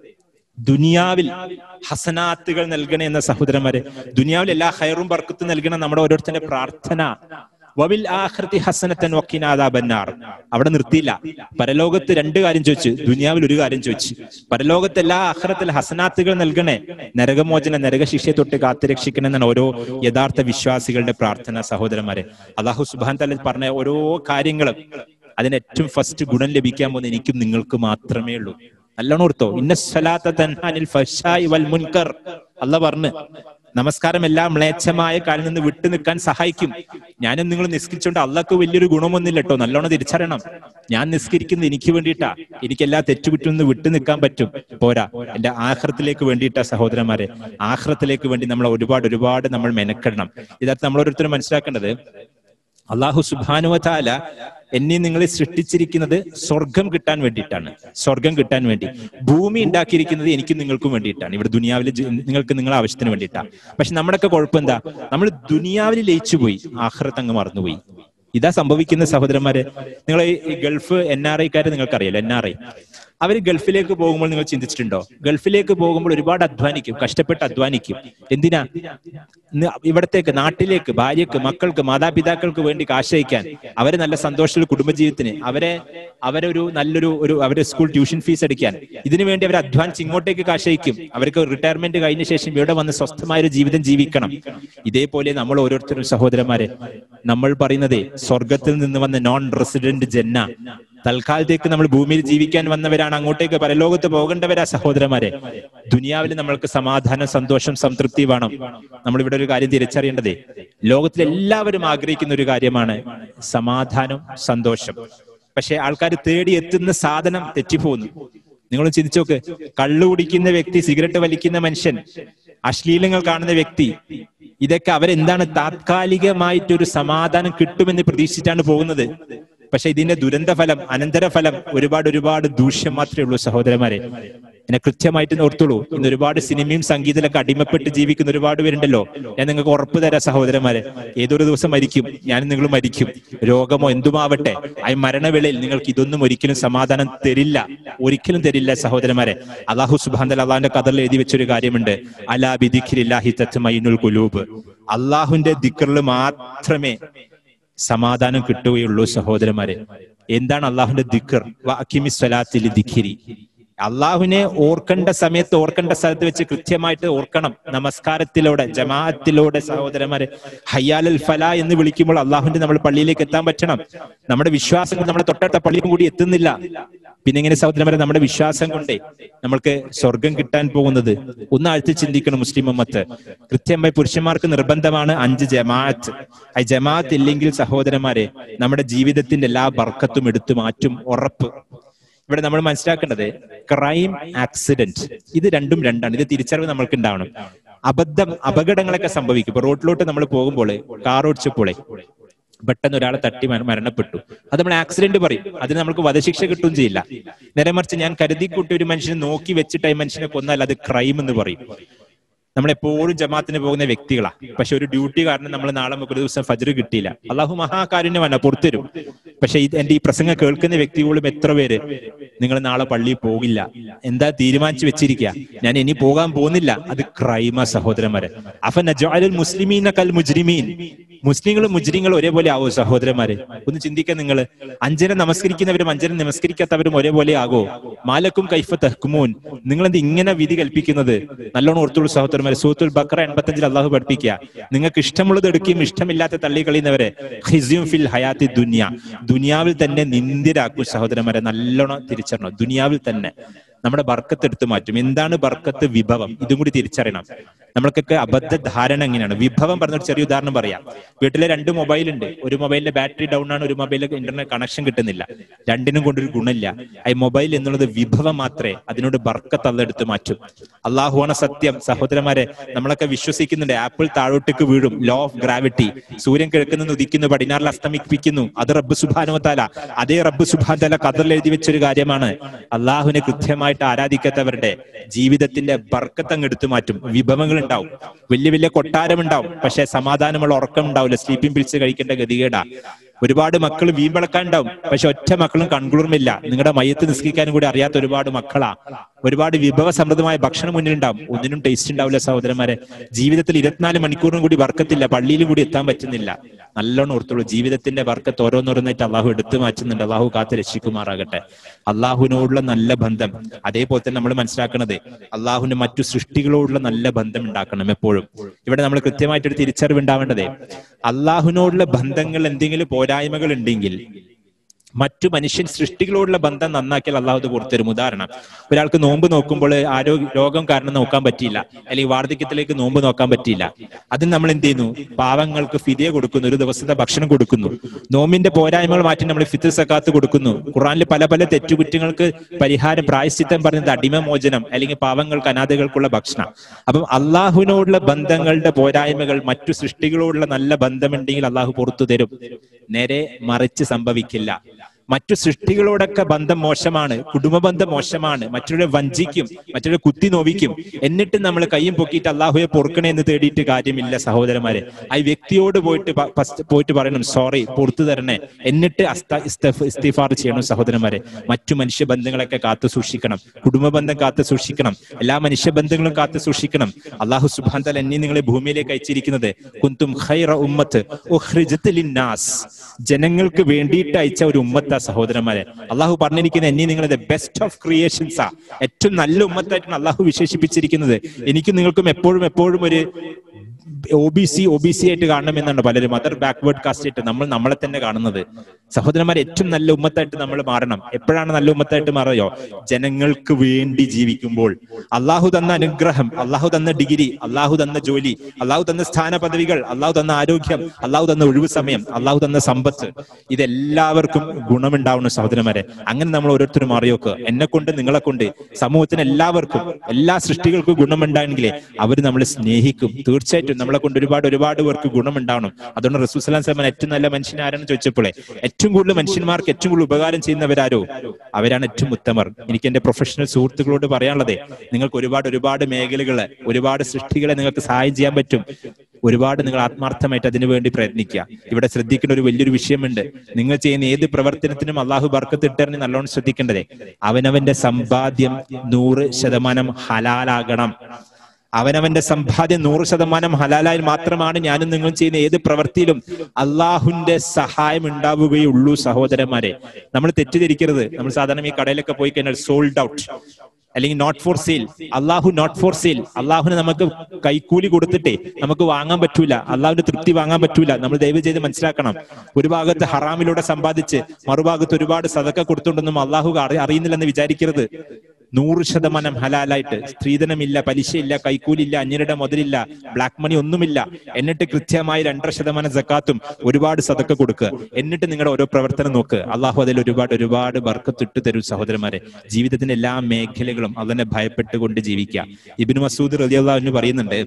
ദുനിയാവിൽ ഹസനാത്തുകൾ നൽകണേ എന്ന സഹോദരന്മാരെ ദുനിയാവിൽ എല്ലാ ഹയറും ബർക്കത്തും നൽകണം നമ്മുടെ ഓരോരുത്തരുടെ പ്രാർത്ഥന വവിൽ ആഹൃതി ഹസനത്തൻ വക്കീനാദാബന്നാർ അവിടെ നിർത്തിയില്ല പരലോകത്ത് രണ്ട് കാര്യം ചോദിച്ചു ദുനിയാവിൽ ഒരു കാര്യം ചോദിച്ചു പരലോകത്ത് എല്ലാ ആഹ്റത്തിൽ ഹസനാത്തുകൾ നൽകണേ നരകമോചന നരകശിക്ഷയെ തൊട്ട് കാത്തുരക്ഷിക്കണം എന്നാണ് ഓരോ യഥാർത്ഥ വിശ്വാസികളുടെ പ്രാർത്ഥന സഹോദരന്മാരെ അള്ളാഹു സുബാൻ തല പറഞ്ഞ ഓരോ കാര്യങ്ങളും അതിന് ഏറ്റവും ഫസ്റ്റ് ഗുണം ലഭിക്കാൻ പോകുന്ന എനിക്കും നിങ്ങൾക്ക് മാത്രമേ ഉള്ളൂ നല്ലോണം ഓർത്തോ ഇന്ന സ്വലാത്ത തൻഹാനിൽ ഫശായി വൽ മുൻകർ അല്ല പറഞ്ഞ് നമസ്കാരം എല്ലാം മ്ലേച്ഛമായ കാലിൽ നിന്ന് വിട്ടു നിൽക്കാൻ സഹായിക്കും ഞാനും നിങ്ങൾ നിസ്കരിച്ചുകൊണ്ട് അള്ളക്ക് വലിയൊരു ഗുണമൊന്നുമില്ല കേട്ടോ നല്ലോണം തിരിച്ചറിയണം ഞാൻ നിസ്കരിക്കുന്നത് എനിക്ക് വേണ്ടിയിട്ടാ എനിക്ക് എല്ലാ തെറ്റുകുറ്റും നിന്ന് വിട്ടു നിൽക്കാൻ പറ്റും പോരാ എന്റെ ആഹ്രത്തിലേക്ക് വേണ്ടിയിട്ടാ സഹോദരന്മാരെ ആഹ്രത്തിലേക്ക് വേണ്ടി നമ്മൾ ഒരുപാട് ഒരുപാട് നമ്മൾ മെനക്കെടണം ഇതർത്ഥം നമ്മൾ ഓരോരുത്തരും മനസ്സിലാക്കേണ്ടത് അള്ളാഹു സുബാനുവല എന്നെ നിങ്ങളെ സൃഷ്ടിച്ചിരിക്കുന്നത് സ്വർഗം കിട്ടാൻ വേണ്ടിയിട്ടാണ് സ്വർഗം കിട്ടാൻ വേണ്ടി ഭൂമി ഉണ്ടാക്കിയിരിക്കുന്നത് എനിക്കും നിങ്ങൾക്കും വേണ്ടിയിട്ടാണ് ഇവിടെ ദുനിയാവിൽ ജി- നിങ്ങൾക്ക് നിങ്ങളെ ആവശ്യത്തിന് വേണ്ടിയിട്ടാണ് പക്ഷെ നമ്മുടെയൊക്കെ കുഴപ്പം എന്താ നമ്മൾ ദുനിയാവിൽ ലയിച്ചു പോയി ആഹ്റത്ത് അങ്ങ് മറന്നുപോയി ഇതാ സംഭവിക്കുന്ന സഹോദരന്മാരെ നിങ്ങൾ ഈ ഗൾഫ് എൻ ആർ ഐക്കാരെ നിങ്ങൾക്കറിയാലോ എൻ ആർ ഐ അവർ ഗൾഫിലേക്ക് പോകുമ്പോൾ നിങ്ങൾ ചിന്തിച്ചിട്ടുണ്ടോ ഗൾഫിലേക്ക് പോകുമ്പോൾ ഒരുപാട് അധ്വാനിക്കും കഷ്ടപ്പെട്ട് അധ്വാനിക്കും എന്തിനാ ന- ഇവിടത്തേക്ക് നാട്ടിലേക്ക് ഭാര്യക്ക് മക്കൾക്ക് മാതാപിതാക്കൾക്ക് വേണ്ടി കാശയക്കാൻ അവരെ നല്ല സന്തോഷമുള്ള കുടുംബജീവിതത്തിന് അവരെ അവരെ ഒരു നല്ലൊരു ഒരു അവരെ സ്കൂൾ ട്യൂഷൻ ഫീസ് അടിക്കാൻ ഇതിനു വേണ്ടി അവർ അധ്വാനിച്ച് ഇങ്ങോട്ടേക്ക് കാശയിക്കും അവർക്ക് റിട്ടയർമെന്റ് കഴിഞ്ഞ ശേഷം ഇവിടെ വന്ന് സ്വസ്ഥമായ ഒരു ജീവിതം ജീവിക്കണം ഇതേപോലെ നമ്മൾ ഓരോരുത്തരും സഹോദരന്മാരെ നമ്മൾ പറയുന്നതേ സ്വർഗത്തിൽ നിന്ന് വന്ന നോൺ റെസിഡന്റ് ജന്ന തൽക്കാലത്തേക്ക് നമ്മൾ ഭൂമിയിൽ ജീവിക്കാൻ വന്നവരാണ് അങ്ങോട്ടേക്ക് പരലോകത്ത് പോകേണ്ടവരാ സഹോദരന്മാരെ ദുനിയാവിൽ നമ്മൾക്ക് സമാധാനം സന്തോഷം സംതൃപ്തി വേണം നമ്മൾ ഇവിടെ ഒരു കാര്യം തിരിച്ചറിയേണ്ടതേ ലോകത്തിലെ എല്ലാവരും ആഗ്രഹിക്കുന്ന ഒരു കാര്യമാണ് സമാധാനം സന്തോഷം പക്ഷെ ആൾക്കാർ തേടി എത്തുന്ന സാധനം തെറ്റിപ്പോകുന്നു നിങ്ങൾ ചിന്തിച്ചു നോക്ക് കള്ളു കുടിക്കുന്ന വ്യക്തി സിഗരറ്റ് വലിക്കുന്ന മനുഷ്യൻ അശ്ലീലങ്ങൾ കാണുന്ന വ്യക്തി ഇതൊക്കെ അവരെന്താണ് താത്കാലികമായിട്ടൊരു സമാധാനം കിട്ടുമെന്ന് പ്രതീക്ഷിച്ചാണ് പോകുന്നത് പക്ഷെ ഇതിന്റെ ദുരന്തഫലം അനന്തരഫലം ഒരുപാട് ഒരുപാട് ദൂഷ്യം മാത്രമേ ഉള്ളൂ സഹോദരന്മാരെ എന്നെ കൃത്യമായിട്ട് ഓർത്തുള്ളൂ ഇന്ന് ഒരുപാട് സിനിമയും സംഗീതത്തിലൊക്കെ അടിമപ്പെട്ട് ജീവിക്കുന്ന ഒരുപാട് പേരുണ്ടല്ലോ ഞാൻ നിങ്ങൾക്ക് ഉറപ്പ് തരാം സഹോദരന്മാരെ ഏതൊരു ദിവസം മരിക്കും ഞാനും നിങ്ങൾ മരിക്കും രോഗമോ എന്തുമാവട്ടെ ആ മരണവേളയിൽ നിങ്ങൾക്ക് ഇതൊന്നും ഒരിക്കലും സമാധാനം തരില്ല ഒരിക്കലും തരില്ല സഹോദരന്മാരെ അള്ളാഹു സുബാൻ അള്ളാഹിന്റെ കഥയിൽ എഴുതി വെച്ചൊരു കാര്യമുണ്ട് അലാ ബിദിഖിലില്ലാഹി തത്മൈനുൽ കുലൂബ് അള്ളാഹുന്റെ ദിക്കറിൽ മാത്രമേ സമാധാനം കിട്ടുകയുള്ളൂ സഹോദരന്മാരെ എന്താണ് അള്ളാഹുന്റെ ദിക്കർ അക്കിമി സ്വലാത്തിൽ ദിഖിരി അള്ളാഹുവിനെ ഓർക്കേണ്ട സമയത്ത് ഓർക്കേണ്ട സ്ഥലത്ത് വെച്ച് കൃത്യമായിട്ട് ഓർക്കണം നമസ്കാരത്തിലൂടെ ജമാഅത്തിലൂടെ സഹോദരന്മാരെ ഹയ്യാലൽ ഫല എന്ന് വിളിക്കുമ്പോൾ അള്ളാഹുവിന്റെ നമ്മൾ പള്ളിയിലേക്ക് എത്താൻ പറ്റണം നമ്മുടെ വിശ്വാസം നമ്മുടെ തൊട്ടടുത്ത പള്ളിയും കൂടി എത്തുന്നില്ല പിന്നെ എങ്ങനെ സഹോദരന്മാരെ നമ്മുടെ വിശ്വാസം കൊണ്ടേ നമ്മൾക്ക് സ്വർഗം കിട്ടാൻ പോകുന്നത് ഒന്ന് ആഴ്ച ചിന്തിക്കണം മുസ്ലിം ഉമ്മത്ത് കൃത്യമായി പുരുഷന്മാർക്ക് നിർബന്ധമാണ് അഞ്ച് ജമാഅത്ത് ആ ജമാഅത്ത് ഇല്ലെങ്കിൽ സഹോദരന്മാരെ നമ്മുടെ ജീവിതത്തിന്റെ എല്ലാ ബർക്കത്തും എടുത്തു മാറ്റും ഉറപ്പ് ഇവിടെ നമ്മൾ മനസ്സിലാക്കേണ്ടത് ക്രൈം ആക്സിഡന്റ് ഇത് രണ്ടും രണ്ടാണ് ഇത് തിരിച്ചറിവ് നമ്മൾക്ക് ഉണ്ടാവണം അബദ്ധം അപകടങ്ങളൊക്കെ സംഭവിക്കും ഇപ്പൊ റോഡിലോട്ട് നമ്മൾ പോകുമ്പോൾ കാർ ഓടിച്ചപ്പോളെ പെട്ടെന്ന് ഒരാളെ തട്ടി മര- മരണപ്പെട്ടു അത് നമ്മൾ ആക്സിഡന്റ് പറയും അതിന് നമുക്ക് വധശിക്ഷ കിട്ടുകയും ചെയ്യില്ല നേരെ മറിച്ച് ഞാൻ കരുതി കൂട്ടി ഒരു മനുഷ്യനെ നോക്കി വെച്ചിട്ട് ഈ മനുഷ്യനെ കൊന്നാൽ അത് ക്രൈം എന്ന് പറയും നമ്മൾ എപ്പോഴും ജമാത്തിന് പോകുന്ന വ്യക്തികളാ പക്ഷെ ഒരു ഡ്യൂട്ടി കാരണം നമ്മൾ നാളെ നമുക്ക് ഒരു ദിവസം ഫജർ കിട്ടിയില്ല അള്ളാഹു മഹാകാരുണ്യമാണ് പുറത്തരും പക്ഷെ ഇത് എന്റെ ഈ പ്രസംഗം കേൾക്കുന്ന വ്യക്തികളും എത്ര പേര് നിങ്ങൾ നാളെ പള്ളിയിൽ പോകില്ല എന്താ തീരുമാനിച്ചു വെച്ചിരിക്കുക ഞാൻ ഇനി പോകാൻ പോകുന്നില്ല അത് ക്രൈമ സഹോദരന്മാരെ അഫ നജാലുൽ മുസ്ലിമീന കൽ മുജ്രിമീൻ മുസ്ലിങ്ങളും മുജ്രിങ്ങളും ഒരേപോലെ ആവോ സഹോദരന്മാരെ ഒന്ന് ചിന്തിക്കാൻ നിങ്ങൾ അഞ്ചന നമസ്കരിക്കുന്നവരും അഞ്ചന നമസ്കരിക്കാത്തവരും ഒരേപോലെ ആകോ മാലക്കും കൈഫ തഹ്കുമൂൻ നിങ്ങൾ എന്ത് ഇങ്ങനെ വിധി കൽപ്പിക്കുന്നത് നല്ലോണം ഓർത്തുള്ളൂ സഹോദരന്മാരെ സൂത്തുൽ ബക്ര എൺപത്തഞ്ചിൽ അള്ളാഹു പഠിപ്പിക്കുക നിങ്ങൾക്ക് ഇഷ്ടമുള്ളത് എടുക്കുകയും ഇഷ്ടമില്ലാത്ത തള്ളി കളയുന്നവരെ ഹിസ്യും ഫിൽ ഹയാത്തി ദുനിയ ദുനിയാവിൽ തന്നെ നിന്ദിരാക്കും സഹോദരന്മാരെ നല്ലോണം തിരിച്ചറിയണം ദുനിയാവിൽ തന്നെ നമ്മുടെ ബർക്കത്ത് എടുത്തു മാറ്റും എന്താണ് ബർക്കത്ത് വിഭവം ഇതും കൂടി തിരിച്ചറിയണം നമ്മൾക്കൊക്കെ അബദ്ധ ധാരണ എങ്ങനെയാണ് വിഭവം പറഞ്ഞൊരു ചെറിയ ഉദാഹരണം പറയാം വീട്ടിലെ രണ്ട് മൊബൈൽ ഉണ്ട് ഒരു മൊബൈലിന്റെ ബാറ്ററി ഡൗൺ ആണ് ഒരു മൊബൈലിൽ ഇന്റർനെറ്റ് കണക്ഷൻ കിട്ടുന്നില്ല രണ്ടിനും കൊണ്ടൊരു ഗുണമില്ല ഈ മൊബൈൽ എന്നുള്ളത് വിഭവം മാത്രമേ അതിനോട് ബർക്കത്ത് അതെടുത്ത് മാറ്റും അള്ളാഹുവാണ് സത്യം സഹോദരന്മാരെ നമ്മളൊക്കെ വിശ്വസിക്കുന്നുണ്ട് ആപ്പിൾ താഴോട്ടേക്ക് വീഴും ലോ ഓഫ് ഗ്രാവിറ്റി സൂര്യൻ കിഴക്കുന്ന ഉദിക്കുന്നു പടിഞ്ഞാറിൽ അസ്തമിപ്പിക്കുന്നു അത് റബ്ബ് സുബാനുവത്താല അതേ റബ്ബ് സുബാൻ കതറിൽ എഴുതി വെച്ചൊരു കാര്യമാണ് അള്ളാഹുവിനെ കൃത്യമായിട്ട് ആരാധിക്കാത്തവരുടെ ജീവിതത്തിന്റെ ബർക്കത്ത് അങ്ങ് എടുത്തു മാറ്റും വിഭവങ്ങൾ ഉണ്ടാവും വലിയ വലിയ കൊട്ടാരം ഉണ്ടാവും പക്ഷെ സമാധാനമുള്ള ഉറക്കം ഉണ്ടാവില്ല സ്ലീപ്പിംഗ് പിൽസ് കഴിക്കേണ്ട ഗതികേടാ ഒരുപാട് മക്കൾ വീമ്പിളക്കാൻ ഉണ്ടാവും പക്ഷെ ഒറ്റ മക്കളും കൺകുളിർമില്ല നിങ്ങളുടെ മയത്ത് നിസ്കരിക്കാനും കൂടി അറിയാത്ത ഒരുപാട് മക്കളാ ഒരുപാട് വിഭവ സമൃദ്ധമായ ഭക്ഷണം മുന്നിലുണ്ടാവും ഒന്നിനും ടേസ്റ്റ് ഉണ്ടാവില്ല സഹോദരന്മാരെ ജീവിതത്തിൽ ഇരുപത്തിനാല് മണിക്കൂറിനും കൂടി വർക്കത്തില്ല പള്ളിയിലും കൂടി എത്താൻ പറ്റുന്നില്ല നല്ലോണം ഓർത്തുള്ളൂ ജീവിതത്തിന്റെ വർക്കത്ത് ഓരോന്നോരോന്നായിട്ട് അള്ളാഹു എടുത്തു മാറ്റുന്നുണ്ട് അള്ളാഹു കാത്ത് രക്ഷിക്കുമാറാകട്ടെ അള്ളാഹുവിനോടുള്ള നല്ല ബന്ധം അതേപോലെ തന്നെ നമ്മൾ മനസ്സിലാക്കുന്നത് അള്ളാഹുവിന്റെ മറ്റു സൃഷ്ടികളോടുള്ള നല്ല ബന്ധം ഉണ്ടാക്കണം എപ്പോഴും ഇവിടെ നമ്മൾ കൃത്യമായിട്ടൊരു തിരിച്ചറിവ് ഉണ്ടാവേണ്ടത് അള്ളാഹുവിനോടുള്ള ബന്ധങ്ങൾ എന്തെങ്കിലും പോരായ്മകൾ ഉണ്ടെങ്കിൽ മറ്റു മനുഷ്യൻ സൃഷ്ടികളോടുള്ള ബന്ധം നന്നാക്കിയാൽ അള്ളാഹു ഇത് പുറത്തരും ഉദാഹരണം ഒരാൾക്ക് നോമ്പ് നോക്കുമ്പോൾ ആരോഗ്യ രോഗം കാരണം നോക്കാൻ പറ്റിയില്ല അല്ലെങ്കിൽ വാർദ്ധക്യത്തിലേക്ക് നോമ്പ് നോക്കാൻ പറ്റിയില്ല അതിന് നമ്മൾ എന്ത് ചെയ്യുന്നു പാവങ്ങൾക്ക് ഫിദിയ കൊടുക്കുന്നു ഒരു ദിവസത്തെ ഭക്ഷണം കൊടുക്കുന്നു നോമ്പിന്റെ പോരായ്മകൾ മാറ്റി നമ്മൾ ഫിത്തർ സക്കാത്ത് കൊടുക്കുന്നു ഖുറാനിൽ പല പല തെറ്റുകുറ്റങ്ങൾക്ക് പരിഹാരം പ്രായശ്ചിത്തം പറയുന്നത് അടിമമോചനം അല്ലെങ്കിൽ പാവങ്ങൾക്ക് അനാഥകൾക്കുള്ള ഭക്ഷണം അപ്പം അള്ളാഹുവിനോടുള്ള ബന്ധങ്ങളുടെ പോരായ്മകൾ മറ്റു സൃഷ്ടികളോടുള്ള നല്ല ബന്ധമുണ്ടെങ്കിൽ അള്ളാഹു പുറത്തു തരും നേരെ മറിച്ച് സംഭവിക്കില്ല മറ്റു സൃഷ്ടികളോടൊക്കെ ബന്ധം മോശമാണ് കുടുംബ ബന്ധം മോശമാണ് മറ്റുള്ളവരെ വഞ്ചിക്കും മറ്റുള്ളവരെ കുത്തി നോവിക്കും എന്നിട്ട് നമ്മൾ കയ്യും പൊക്കിയിട്ട് അള്ളാഹുയെ പൊറുക്കണേ എന്ന് തേടിയിട്ട് കാര്യമില്ല സഹോദരന്മാരെ ആ വ്യക്തിയോട് പോയിട്ട് പ- ഫസ്റ്റ് പോയിട്ട് പറയണം സോറി പുറത്തു തരണേ എന്നിട്ട് അസ്ത- ഇസ്തഫ്- ഇസ്തിഫാർ ചെയ്യണം സഹോദരന്മാരെ മറ്റു മനുഷ്യ ബന്ധങ്ങളൊക്കെ കാത്തു സൂക്ഷിക്കണം കുടുംബ ബന്ധം കാത്തു സൂക്ഷിക്കണം എല്ലാ മനുഷ്യ ബന്ധങ്ങളും കാത്തു സൂക്ഷിക്കണം അള്ളാഹു സുബാൻ തല എന്നെ നിങ്ങളെ ഭൂമിയിലേക്ക് അയച്ചിരിക്കുന്നത് കുന്തും ഖൈറ ഉമ്മത്ത് ഉഖ്രിജത്ത് ലിന്നാസ് ജനങ്ങൾക്ക് വേണ്ടിയിട്ട് അയച്ച ഒരു ഉമ്മത്താ സഹോദരന്മാരെ അള്ളാഹു പറഞ്ഞിരിക്കുന്ന എന്നെ നിങ്ങൾ ബെസ്റ്റ് ഓഫ് ക്രിയേഷൻസാ ഏറ്റവും നല്ല ഉമ്മത്തായിട്ടാണ് അള്ളാഹു വിശേഷിപ്പിച്ചിരിക്കുന്നത് എനിക്കും നിങ്ങൾക്കും എപ്പോഴും എപ്പോഴും ഒരു O B C O B C ആയിട്ട് കാണണമെന്നാണ് പലരും അതർ ബാക്ക്വേർഡ് കാസ്റ്റ് ആയിട്ട് നമ്മൾ നമ്മളെ തന്നെ കാണുന്നത് സഹോദരന്മാർ ഏറ്റവും നല്ല ഉമ്മത്തായിട്ട് നമ്മൾ മാറണം എപ്പോഴാണ് നല്ല ഉമ്മത്തായിട്ട് മാറിയോ ജനങ്ങൾക്ക് വേണ്ടി ജീവിക്കുമ്പോൾ അള്ളാഹു തന്ന അനുഗ്രഹം അള്ളാഹു തന്ന ഡിഗ്രി അള്ളാഹു തന്ന ജോലി അള്ളാഹു തന്ന സ്ഥാന പദവികൾ അള്ളാഹു തന്ന ആരോഗ്യം അള്ളാഹു തന്ന ഒഴിവ് സമയം അള്ളാഹു തന്ന സമ്പത്ത് ഇതെല്ലാവർക്കും ഗുണമുണ്ടാവുന്ന സഹോദരന്മാരെ അങ്ങനെ നമ്മൾ ഓരോരുത്തരും അറിയോക്ക് എന്നെ കൊണ്ട് നിങ്ങളെ കൊണ്ട് സമൂഹത്തിന് എല്ലാവർക്കും എല്ലാ സൃഷ്ടികൾക്കും ഗുണമുണ്ടായെങ്കിലേ അവർ നമ്മളെ സ്നേഹിക്കും തീർച്ചയായിട്ടും നമ്മളെ കൊണ്ട് ഒരുപാട് ഒരുപാട് പേർക്ക് ഗുണമുണ്ടാവണം അതുകൊണ്ട് റസൂസ്ലാം സലമാൻ ഏറ്റവും നല്ല മനുഷ്യൻ ആരാണെന്ന് ചോദിച്ചപ്പോഴേ ഏറ്റവും കൂടുതൽ മനുഷ്യന്മാർക്ക് ഏറ്റവും കൂടുതൽ ഉപകാരം ചെയ്യുന്നവരാരോ അവരാണ് ഏറ്റവും ഉത്തമർ എനിക്ക് എന്റെ പ്രൊഫഷണൽ സുഹൃത്തുക്കളോട് പറയാനുള്ളത് നിങ്ങൾക്ക് ഒരുപാട് ഒരുപാട് മേഖലകള് ഒരുപാട് സൃഷ്ടികളെ നിങ്ങൾക്ക് സഹായം ചെയ്യാൻ പറ്റും ഒരുപാട് നിങ്ങൾ ആത്മാർത്ഥമായിട്ട് അതിനു വേണ്ടി പ്രയത്നിക്കുക ഇവിടെ ശ്രദ്ധിക്കേണ്ട ഒരു വലിയൊരു വിഷയമുണ്ട് നിങ്ങൾ ചെയ്യുന്ന ഏത് പ്രവർത്തനത്തിനും അള്ളാഹു ബർക്കത്ത് ഇട്ടറിന് നല്ലോണം ശ്രദ്ധിക്കേണ്ടതേ അവനവന്റെ സമ്പാദ്യം നൂറ് ശതമാനം ഹലാലാകണം അവനവന്റെ സമ്പാദ്യം നൂറ് ശതമാനം ഹലാലായി മാത്രമാണ് ഞാനും നിങ്ങളും ചെയ്യുന്ന ഏത് പ്രവൃത്തിയിലും അള്ളാഹുന്റെ സഹായം ഉണ്ടാവുകയുള്ളൂ സഹോദരന്മാരെ നമ്മൾ തെറ്റിദ്ധരിക്കരുത് നമ്മൾ സാധാരണ ഈ കടയിലൊക്കെ പോയി കഴിഞ്ഞാൽ സോൾഡ് ഔട്ട് അല്ലെങ്കിൽ നോട്ട് ഫോർ സെയിൽ അള്ളാഹു നോട്ട് ഫോർ സെയിൽ അള്ളാഹുന് നമുക്ക് കൈക്കൂലി കൊടുത്തിട്ടേ നമുക്ക് വാങ്ങാൻ പറ്റൂല അള്ളാഹുവിന്റെ തൃപ്തി വാങ്ങാൻ പറ്റൂല നമ്മൾ ദയവ് ചെയ്ത് മനസ്സിലാക്കണം ഒരു ഭാഗത്ത് ഹറാമിലൂടെ സമ്പാദിച്ച് മറുഭാഗത്ത് ഒരുപാട് സതക്ക കൊടുത്തുകൊണ്ടൊന്നും അള്ളാഹു അറി- അറിയുന്നില്ലെന്ന് വിചാരിക്കരുത് നൂറ് ശതമാനം ഹലാലായിട്ട് സ്ത്രീധനമില്ല പലിശയില്ല കൈക്കൂലില്ല അന്യരുടെ മുതലില്ല ബ്ലാക്ക് മണി ഒന്നുമില്ല എന്നിട്ട് കൃത്യമായി രണ്ടര ശതമാനം സക്കാത്തും ഒരുപാട് സതക്ക കൊടുക്കുക എന്നിട്ട് നിങ്ങളുടെ ഓരോ പ്രവർത്തനം നോക്ക് അള്ളാഹു അതിൽ ഒരുപാട് ഒരുപാട് ബർക്കത്തിട്ട് തരും സഹോദരന്മാരെ ജീവിതത്തിന്റെ എല്ലാ മേഖലകളും അതിനെ ഭയപ്പെട്ടുകൊണ്ട് ജീവിക്കുക ഇബിന് മസൂദ് റലി അള്ളാഹുവിന് പറയുന്നുണ്ട്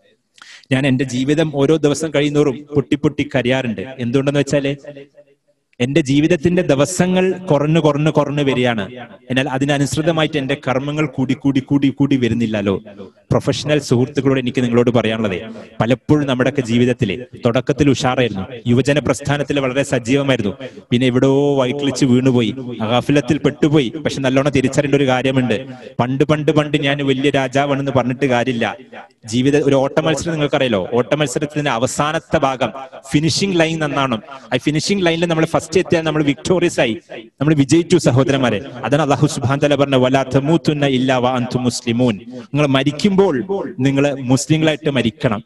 ഞാൻ എന്റെ ജീവിതം ഓരോ ദിവസം കഴിയുന്നോറും പൊട്ടി പൊട്ടി കരയാറുണ്ട് എന്തുകൊണ്ടെന്ന് വെച്ചാല് എന്റെ ജീവിതത്തിന്റെ ദിവസങ്ങൾ കുറഞ്ഞു കുറഞ്ഞു കുറഞ്ഞു വരികയാണ് എന്നാൽ അതിനനുസൃതമായിട്ട് എന്റെ കർമ്മങ്ങൾ കൂടി കൂടി കൂടി കൂടി വരുന്നില്ലല്ലോ പ്രൊഫഷണൽ സുഹൃത്തുക്കളോട് എനിക്ക് നിങ്ങളോട് പറയാനുള്ളത് പലപ്പോഴും നമ്മുടെയൊക്കെ ജീവിതത്തിലെ തുടക്കത്തിൽ ഉഷാറായിരുന്നു യുവജന പ്രസ്ഥാനത്തിൽ വളരെ സജീവമായിരുന്നു പിന്നെ എവിടെയോ വൈക്ലിച്ച് വീണുപോയി അകാഫിലത്തിൽ പെട്ടുപോയി പക്ഷെ നല്ലോണം തിരിച്ചറിയേണ്ട ഒരു കാര്യമുണ്ട് പണ്ട് പണ്ട് പണ്ട് ഞാൻ വലിയ രാജാവാണെന്ന് പറഞ്ഞിട്ട് കാര്യമില്ല ജീവിത ഒരു ഓട്ട മത്സരം നിങ്ങൾക്കറിയാലോ ഓട്ട മത്സരത്തിന്റെ അവസാനത്തെ ഭാഗം ഫിനിഷിംഗ് ലൈൻ എന്നാണ് ആ ഫിനിഷിംഗ് ലൈനിൽ നമ്മൾ ഫസ്റ്റ് എത്തിയാൽ നമ്മൾ വിക്ടോറിയസ് ആയി നമ്മൾ വിജയിച്ചു സഹോദരന്മാരെ അതാണ് അള്ളാഹു സുബാൻ തല പറഞ്ഞ വലാ തമൂത്തുന്ന ഇല്ലാ വ അൻതും മുസ്ലിമൂൻ നിങ്ങൾ മരിക്കുമ്പോൾ നിങ്ങൾ മുസ്ലിങ്ങളായിട്ട് മരിക്കണം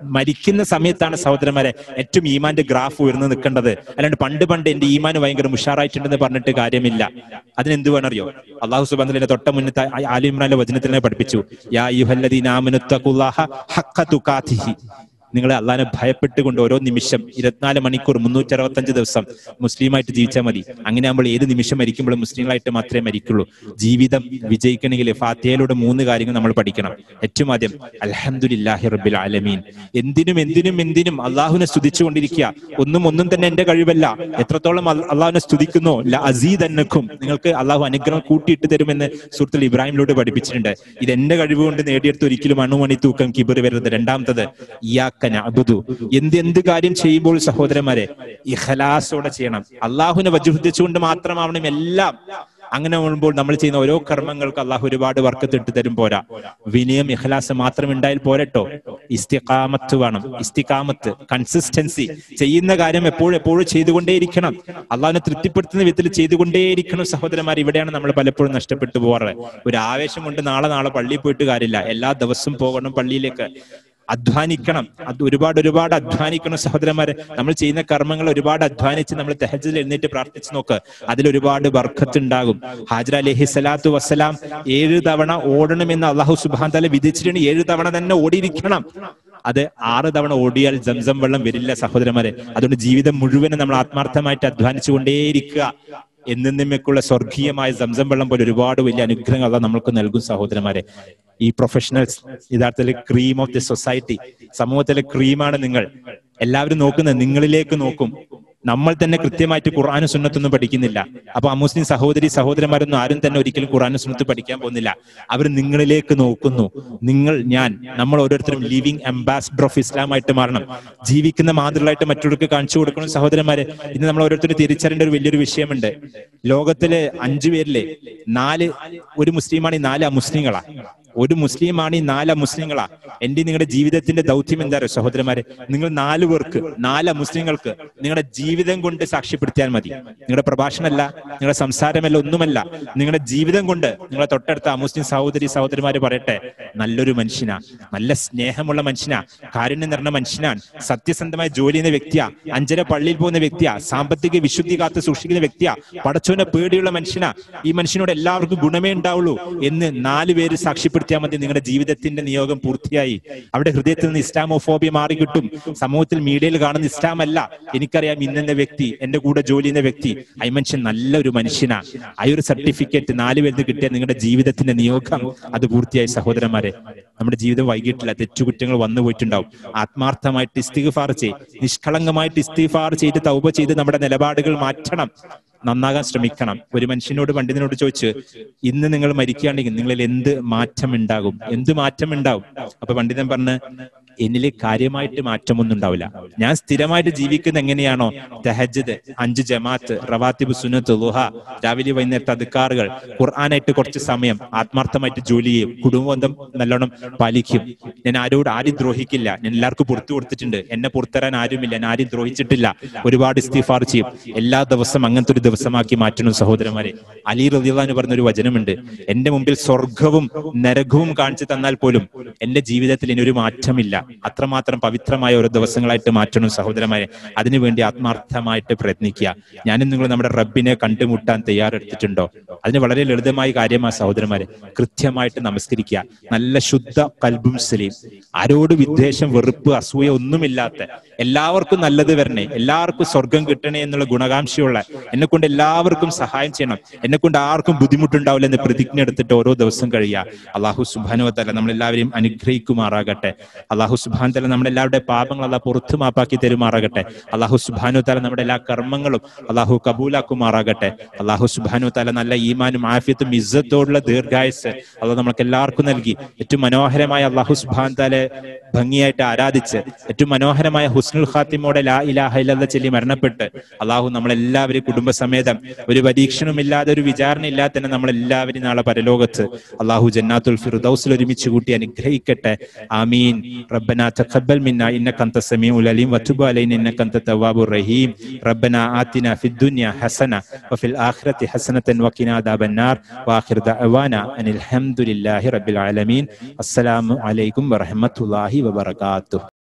മരിക്കുന്ന സമയത്താണ് സഹോദരന്മാരെ ഏറ്റവും ഈമാന്റെ ഗ്രാഫ് ഉയർന്നു നിൽക്കേണ്ടത് അല്ലാണ്ട് പണ്ട് പണ്ട് എന്റെ ഈമാൻ ഭയങ്കര ഉഷാറായിട്ടുണ്ടെന്ന് പറഞ്ഞിട്ട് കാര്യമില്ല അതിനെന്ത് വേണറിയോ അള്ളാഹു സുബാന്റെ തൊട്ട മുന്നത്തെ ആ- ആലി ഇമ്രാന്റെ വചനത്തിൽ തന്നെ പഠിപ്പിച്ചു യാ യുഹല്ലദീന ആമനുത്തഖുല്ലാഹ ഹഖ്ഖ തുഖാതിഹി നിങ്ങൾ അള്ളാഹിനെ ഭയപ്പെട്ടുകൊണ്ട് ഓരോ നിമിഷം ഇരുപത്തിനാല് മണിക്കൂർ മുന്നൂറ്റി അറുപത്തഞ്ച് ദിവസം മുസ്ലിമായിട്ട് ജീവിച്ചാൽ മതി അങ്ങനെ ആകുമ്പോൾ ഏത് നിമിഷം മരിക്കുമ്പോഴും മുസ്ലിങ്ങളായിട്ട് മാത്രമേ മരിക്കുള്ളൂ ജീവിതം വിജയിക്കണമെങ്കിൽ ഫാത്തിയയിലൂടെ മൂന്ന് കാര്യങ്ങൾ നമ്മൾ പഠിക്കണം ഏറ്റവും ആദ്യം അൽഹംദുലില്ലാഹി റബ്ബിൽ ആലമീൻ എന്തിനും എന്തിനും എന്തിനും അള്ളാഹുവിനെ സ്തുതിച്ചുകൊണ്ടിരിക്കുക ഒന്നും ഒന്നും തന്നെ എന്റെ കഴിവല്ല എത്രത്തോളം അൽ- അള്ളാഹുവിനെ സ്തുതിക്കുന്നോ അസീദ് എന്നക്കും നിങ്ങൾക്ക് അള്ളാഹു അനുഗ്രഹം കൂട്ടിയിട്ട് തരുമെന്ന് സുഹൃത്തുൽ ഇബ്രാഹിമിലൂടെ പഠിപ്പിച്ചിട്ടുണ്ട് ഇത് എന്റെ കഴിവ് കൊണ്ട് നേടിയെടുത്ത് ഒരിക്കലും അണുമണി തൂക്കം കിബർ വരരുത് രണ്ടാമത്തത് ഇയാക്കന അബുദു എന്ത് എന്ത് കാര്യം ചെയ്യുമ്പോൾ സഹോദരന്മാരെ ഇഖലാസോടെ ചെയ്യണം അള്ളാഹുവിനെ വജുഹിച്ചുകൊണ്ട് മാത്രമാവണം എല്ലാം അങ്ങനെ വരുമ്പോൾ നമ്മൾ ചെയ്യുന്ന ഓരോ കർമ്മങ്ങൾക്ക് അള്ളാഹു ഒരുപാട് വർക്കത്തിട്ട് തരും പോരാ വിനയം ഇഖലാസ് മാത്രം ഉണ്ടായാൽ പോരട്ടോ ഇസ്തിഖാമത്ത് വേണം ഇസ്തിഖാമത്ത് കൺസിസ്റ്റൻസി ചെയ്യുന്ന കാര്യം എപ്പോഴും എപ്പോഴും ചെയ്തുകൊണ്ടേയിരിക്കണം അള്ളാഹിനെ തൃപ്തിപ്പെടുത്തുന്ന വിധത്തിൽ ചെയ്തുകൊണ്ടേയിരിക്കണം സഹോദരന്മാർ ഇവിടെയാണ് നമ്മൾ പലപ്പോഴും നഷ്ടപ്പെട്ടു പോകാറ് ഒരു ആവേശം കൊണ്ട് നാളെ നാളെ പള്ളിയിൽ പോയിട്ട് കാര്യമില്ല എല്ലാ ദിവസവും പോകണം പള്ളിയിലേക്ക് അധ്വാനിക്കണം അത് ഒരുപാട് ഒരുപാട് അധ്വാനിക്കണം സഹോദരന്മാരെ നമ്മൾ ചെയ്യുന്ന കർമ്മങ്ങൾ ഒരുപാട് അധ്വാനിച്ച് നമ്മൾ തെഹജിൽ എഴുന്നേറ്റ് പ്രാർത്ഥിച്ച് നോക്ക് അതിൽ ഒരുപാട് ബർക്കത്ത് ഉണ്ടാകും ഹാജർ അലഹി സ്വലാത്തു വസ്സലാം ഏഴ് തവണ ഓടണമെന്ന് അള്ളാഹു സുബാൻ തല വിധിച്ചിട്ടുണ്ട് ഏഴ് തവണ തന്നെ ഓടിയിരിക്കണം അത് ആറ് തവണ ഓടിയാൽ ജംസം വെള്ളം വരില്ല സഹോദരന്മാരെ അതുകൊണ്ട് ജീവിതം മുഴുവനും നമ്മൾ ആത്മാർത്ഥമായിട്ട് അധ്വാനിച്ചുകൊണ്ടേയിരിക്കുക എന്നേക്കുള്ള സ്വർഗീയമായ സംസം വെള്ളം പോലെ ഒരുപാട് വലിയ അനുഗ്രഹങ്ങൾ അള്ളാഹ് നമ്മൾക്ക് നൽകും സഹോദരന്മാരെ ഈ പ്രൊഫഷണൽസ് യഥാർത്ഥത്തിൽ ക്രീം ഓഫ് ദി സൊസൈറ്റി സമൂഹത്തിലെ ക്രീമാണ് നിങ്ങൾ എല്ലാവരും നോക്കുന്നത് നിങ്ങളിലേക്ക് നോക്കും നമ്മൾ തന്നെ കൃത്യമായിട്ട് ഖുർആാനും സുന്നത്തൊന്നും പഠിക്കുന്നില്ല അപ്പൊ അമുസ്ലിം സഹോദരി സഹോദരന്മാരൊന്നും ആരും തന്നെ ഒരിക്കലും ഖുർആാനും സുന്നത്ത് പഠിക്കാൻ പോകുന്നില്ല അവർ നിങ്ങളിലേക്ക് നോക്കുന്നു നിങ്ങൾ ഞാൻ നമ്മൾ ഓരോരുത്തരും ലിവിങ് അംബാസിഡർ ഓഫ് ഇസ്ലാമായിട്ട് മാറണം ജീവിക്കുന്ന മാതൃകളായിട്ട് മറ്റുള്ളവർക്ക് കാണിച്ചു കൊടുക്കണം സഹോദരന്മാരെ ഇന്ന് നമ്മൾ ഓരോരുത്തരും തിരിച്ചറിയേണ്ട ഒരു വലിയൊരു വിഷയമുണ്ട് ലോകത്തിലെ അഞ്ചു പേരിലെ നാല് ഒരു മുസ്ലിമാണ് ഈ നാല് അമുസ്ലിങ്ങളാ ഒരു മുസ്ലിമാണ് ഈ നാല് മുസ്ലിങ്ങളാ എന്റെ നിങ്ങളുടെ ജീവിതത്തിന്റെ ദൗത്യം എന്താ അറിയോ സഹോദരന്മാരെ നിങ്ങൾ നാല് പേർക്ക് നാല് മുസ്ലിങ്ങൾക്ക് നിങ്ങളുടെ ജീവിതം കൊണ്ട് സാക്ഷ്യപ്പെടുത്തിയാൽ മതി നിങ്ങളുടെ പ്രഭാഷണമല്ല നിങ്ങളുടെ സംസാരമല്ല ഒന്നുമല്ല നിങ്ങളുടെ ജീവിതം കൊണ്ട് നിങ്ങളെ തൊട്ടടുത്ത അമുസ്ലിം സഹോദരി സഹോദരിമാര് പറയട്ടെ നല്ലൊരു മനുഷ്യനാ നല്ല സ്നേഹമുള്ള മനുഷ്യനാ കാരുണ്യം നിറഞ്ഞ മനുഷ്യനാണ് സത്യസന്ധമായ ജോലി ചെയ്യുന്ന വ്യക്തിയാ അഞ്ചര പള്ളിയിൽ പോകുന്ന വ്യക്തിയാ സാമ്പത്തിക വിശുദ്ധി കാത്ത് സൂക്ഷിക്കുന്ന വ്യക്തിയാ പടച്ചോനെ പേടിയുള്ള മനുഷ്യനാ ഈ മനുഷ്യനോട് എല്ലാവർക്കും ഗുണമേ ഉണ്ടാവുള്ളൂ എന്ന് നാല് പേര് സാക്ഷ്യപ്പെടുത്തിയാൽ മതി നിങ്ങളുടെ ജീവിതത്തിന്റെ നിയോഗം പൂർത്തിയായി അവിടെ ഹൃദയത്തിൽ നിന്ന് ഇസ്ലാമോഫോബിയ മാറി കിട്ടും സമൂഹത്തിൽ മീഡിയയിൽ കാണുന്ന ഇസ്ലാം അല്ല എനിക്കറിയാം ഇന്നെന്ന വ്യക്തി എന്റെ കൂടെ ജോലി ചെയ്യുന്ന വ്യക്തി ആ മനുഷ്യൻ നല്ലൊരു മനുഷ്യനാ ആ ഒരു സർട്ടിഫിക്കറ്റ് നാല് പേര് കിട്ടിയ നിങ്ങളുടെ ജീവിതത്തിന്റെ നിയോഗം അത് പൂർത്തിയായി സഹോദരന്മാരെ നമ്മുടെ ജീവിതം വൈകിട്ടില്ല തെറ്റുകുറ്റങ്ങൾ വന്നു പോയിട്ടുണ്ടാവും ആത്മാർത്ഥമായിട്ട് ഇസ്തിഫാർ ചെയ്ത് നിഷ്കളങ്കമായിട്ട് ഇസ്തിഫാർ ചെയ്ത് തൗബ ചെയ്ത് നമ്മുടെ നിലപാടുകൾ മാറ്റണം നന്നാകാൻ ശ്രമിക്കണം ഒരു മനുഷ്യനോട് പണ്ഡിതനോട് ചോദിച്ചു ഇന്ന് നിങ്ങൾ മരിക്കുകയാണെങ്കിൽ നിങ്ങളിൽ എന്ത് മാറ്റം ഉണ്ടാകും എന്ത് മാറ്റം ഉണ്ടാവും അപ്പൊ പണ്ഡിതൻ പറഞ്ഞ് എന്നിൽ കാര്യമായിട്ട് മാറ്റമൊന്നും ഉണ്ടാവില്ല ഞാൻ സ്ഥിരമായിട്ട് ജീവിക്കുന്ന എങ്ങനെയാണോ തെഹജദ് അഞ്ച് ജമാഅത്ത് റവാത്തിബ് സുന്നത്ത് ലുഹ രാവിലെ വൈകുന്നേരത്തെ അധികാറുകൾ ഖുർആനായിട്ട് കുറച്ച് സമയം ആത്മാർത്ഥമായിട്ട് ജോലി ചെയ്യും കുടുംബബന്ധം നല്ലോണം പാലിക്കും ഞാൻ ആരോട് ആരും ദ്രോഹിക്കില്ല ഞാൻ എല്ലാവർക്കും പുറത്തു കൊടുത്തിട്ടുണ്ട് എന്നെ പുറത്തരാൻ ആരുമില്ല ഞാൻ ആരും ദ്രോഹിച്ചിട്ടില്ല ഒരുപാട് ഇസ്തിഫാർ ചെയ്യും എല്ലാ ദിവസം അങ്ങനത്തെ ഒരു ദിവസമാക്കി മാറ്റണം സഹോദരന്മാരെ അലി റദിയുള്ള പറഞ്ഞ ഒരു വചനമുണ്ട് എന്റെ മുമ്പിൽ സ്വർഗവും നരകവും കാണിച്ചു തന്നാൽ പോലും എന്റെ ജീവിതത്തിൽ ഇനി ഒരു മാറ്റമില്ല അത്രമാത്രം പവിത്രമായ ഓരോ ദിവസങ്ങളായിട്ട് മാറ്റണം സഹോദരന്മാരെ അതിനുവേണ്ടി ആത്മാർത്ഥമായിട്ട് പ്രയത്നിക്കുക ഞാനും നിങ്ങൾ നമ്മുടെ റബ്ബിനെ കണ്ടുമുട്ടാൻ തയ്യാറെടുത്തിട്ടുണ്ടോ അതിന് വളരെ ലളിതമായ കാര്യമാണ് സഹോദരന്മാരെ കൃത്യമായിട്ട് നമസ്കരിക്കുക നല്ല ശുദ്ധ കൽബും സലീം ആരോട് വിദ്വേഷം വെറുപ്പ് അസൂയ ഒന്നുമില്ലാത്ത എല്ലാവർക്കും നല്ലത് വരണേ എല്ലാവർക്കും സ്വർഗം കിട്ടണേ എന്നുള്ള ഗുണകാംക്ഷയുള്ള എന്നെ കൊണ്ട് എല്ലാവർക്കും സഹായം ചെയ്യണം എന്നെ കൊണ്ട് ആർക്കും ബുദ്ധിമുട്ടുണ്ടാവില്ല എന്ന് പ്രതിജ്ഞ എടുത്തിട്ട് ഓരോ ദിവസം കഴിയുക അള്ളാഹു സുബാനുവത്തല്ല നമ്മളെല്ലാവരെയും അനുഗ്രഹിക്കുമാറാകട്ടെ അള്ളാഹു സുബാൻ തല നമ്മുടെ എല്ലാവരുടെ പാപങ്ങൾ അള്ളാഹ് പുറത്തു മാപ്പാക്കി തരുമാറാകട്ടെ അള്ളാഹു സുബാനു തല നമ്മുടെ എല്ലാ കർമ്മങ്ങളും അള്ളാഹു കബൂലാക്കുമാറാകട്ടെ അള്ളാഹു സുബാനു തല നല്ല ഈമാനും ആഫിയത്തും ഇസ്സത്തോടുള്ള ദീർഘായുസ് അള്ളാഹ് നമ്മൾക്ക് എല്ലാവർക്കും നൽകി ഏറ്റവും മനോഹരമായ അള്ളാഹു സുബാൻ തല ഭംഗിയായിട്ട് ആരാധിച്ച് ഏറ്റവും മനോഹരമായ ഹുസ്നുൽ ഖാത്തിമോടെ ലാ ഇലാഹ ഇല്ലല്ലാഹ് ചൊല്ലി മരണപ്പെട്ട് അള്ളാഹു നമ്മളെല്ലാവരും കുടുംബസമേതം ഒരു പരീക്ഷണമില്ലാതെ ഒരു വിചാരണ ഇല്ലാതെ തന്നെ നമ്മളെല്ലാവരും നാളെ പരലോകത്ത് അള്ളാഹു ജന്നാത്തുൽ ഫിർദൗസിൽ ഒരുമിച്ച് കൂട്ടി അനുഗ്രഹിക്കട്ടെ ആമീൻ ربنا تقبل منا انك انت السميع العليم وتب علينا انك انت التواب الرحيم ربنا آتنا في الدنيا حسنه وفي الاخره حسنه وقنا عذاب النار واخر دعوانا ان الحمد لله رب العالمين السلام عليكم ورحمه الله وبركاته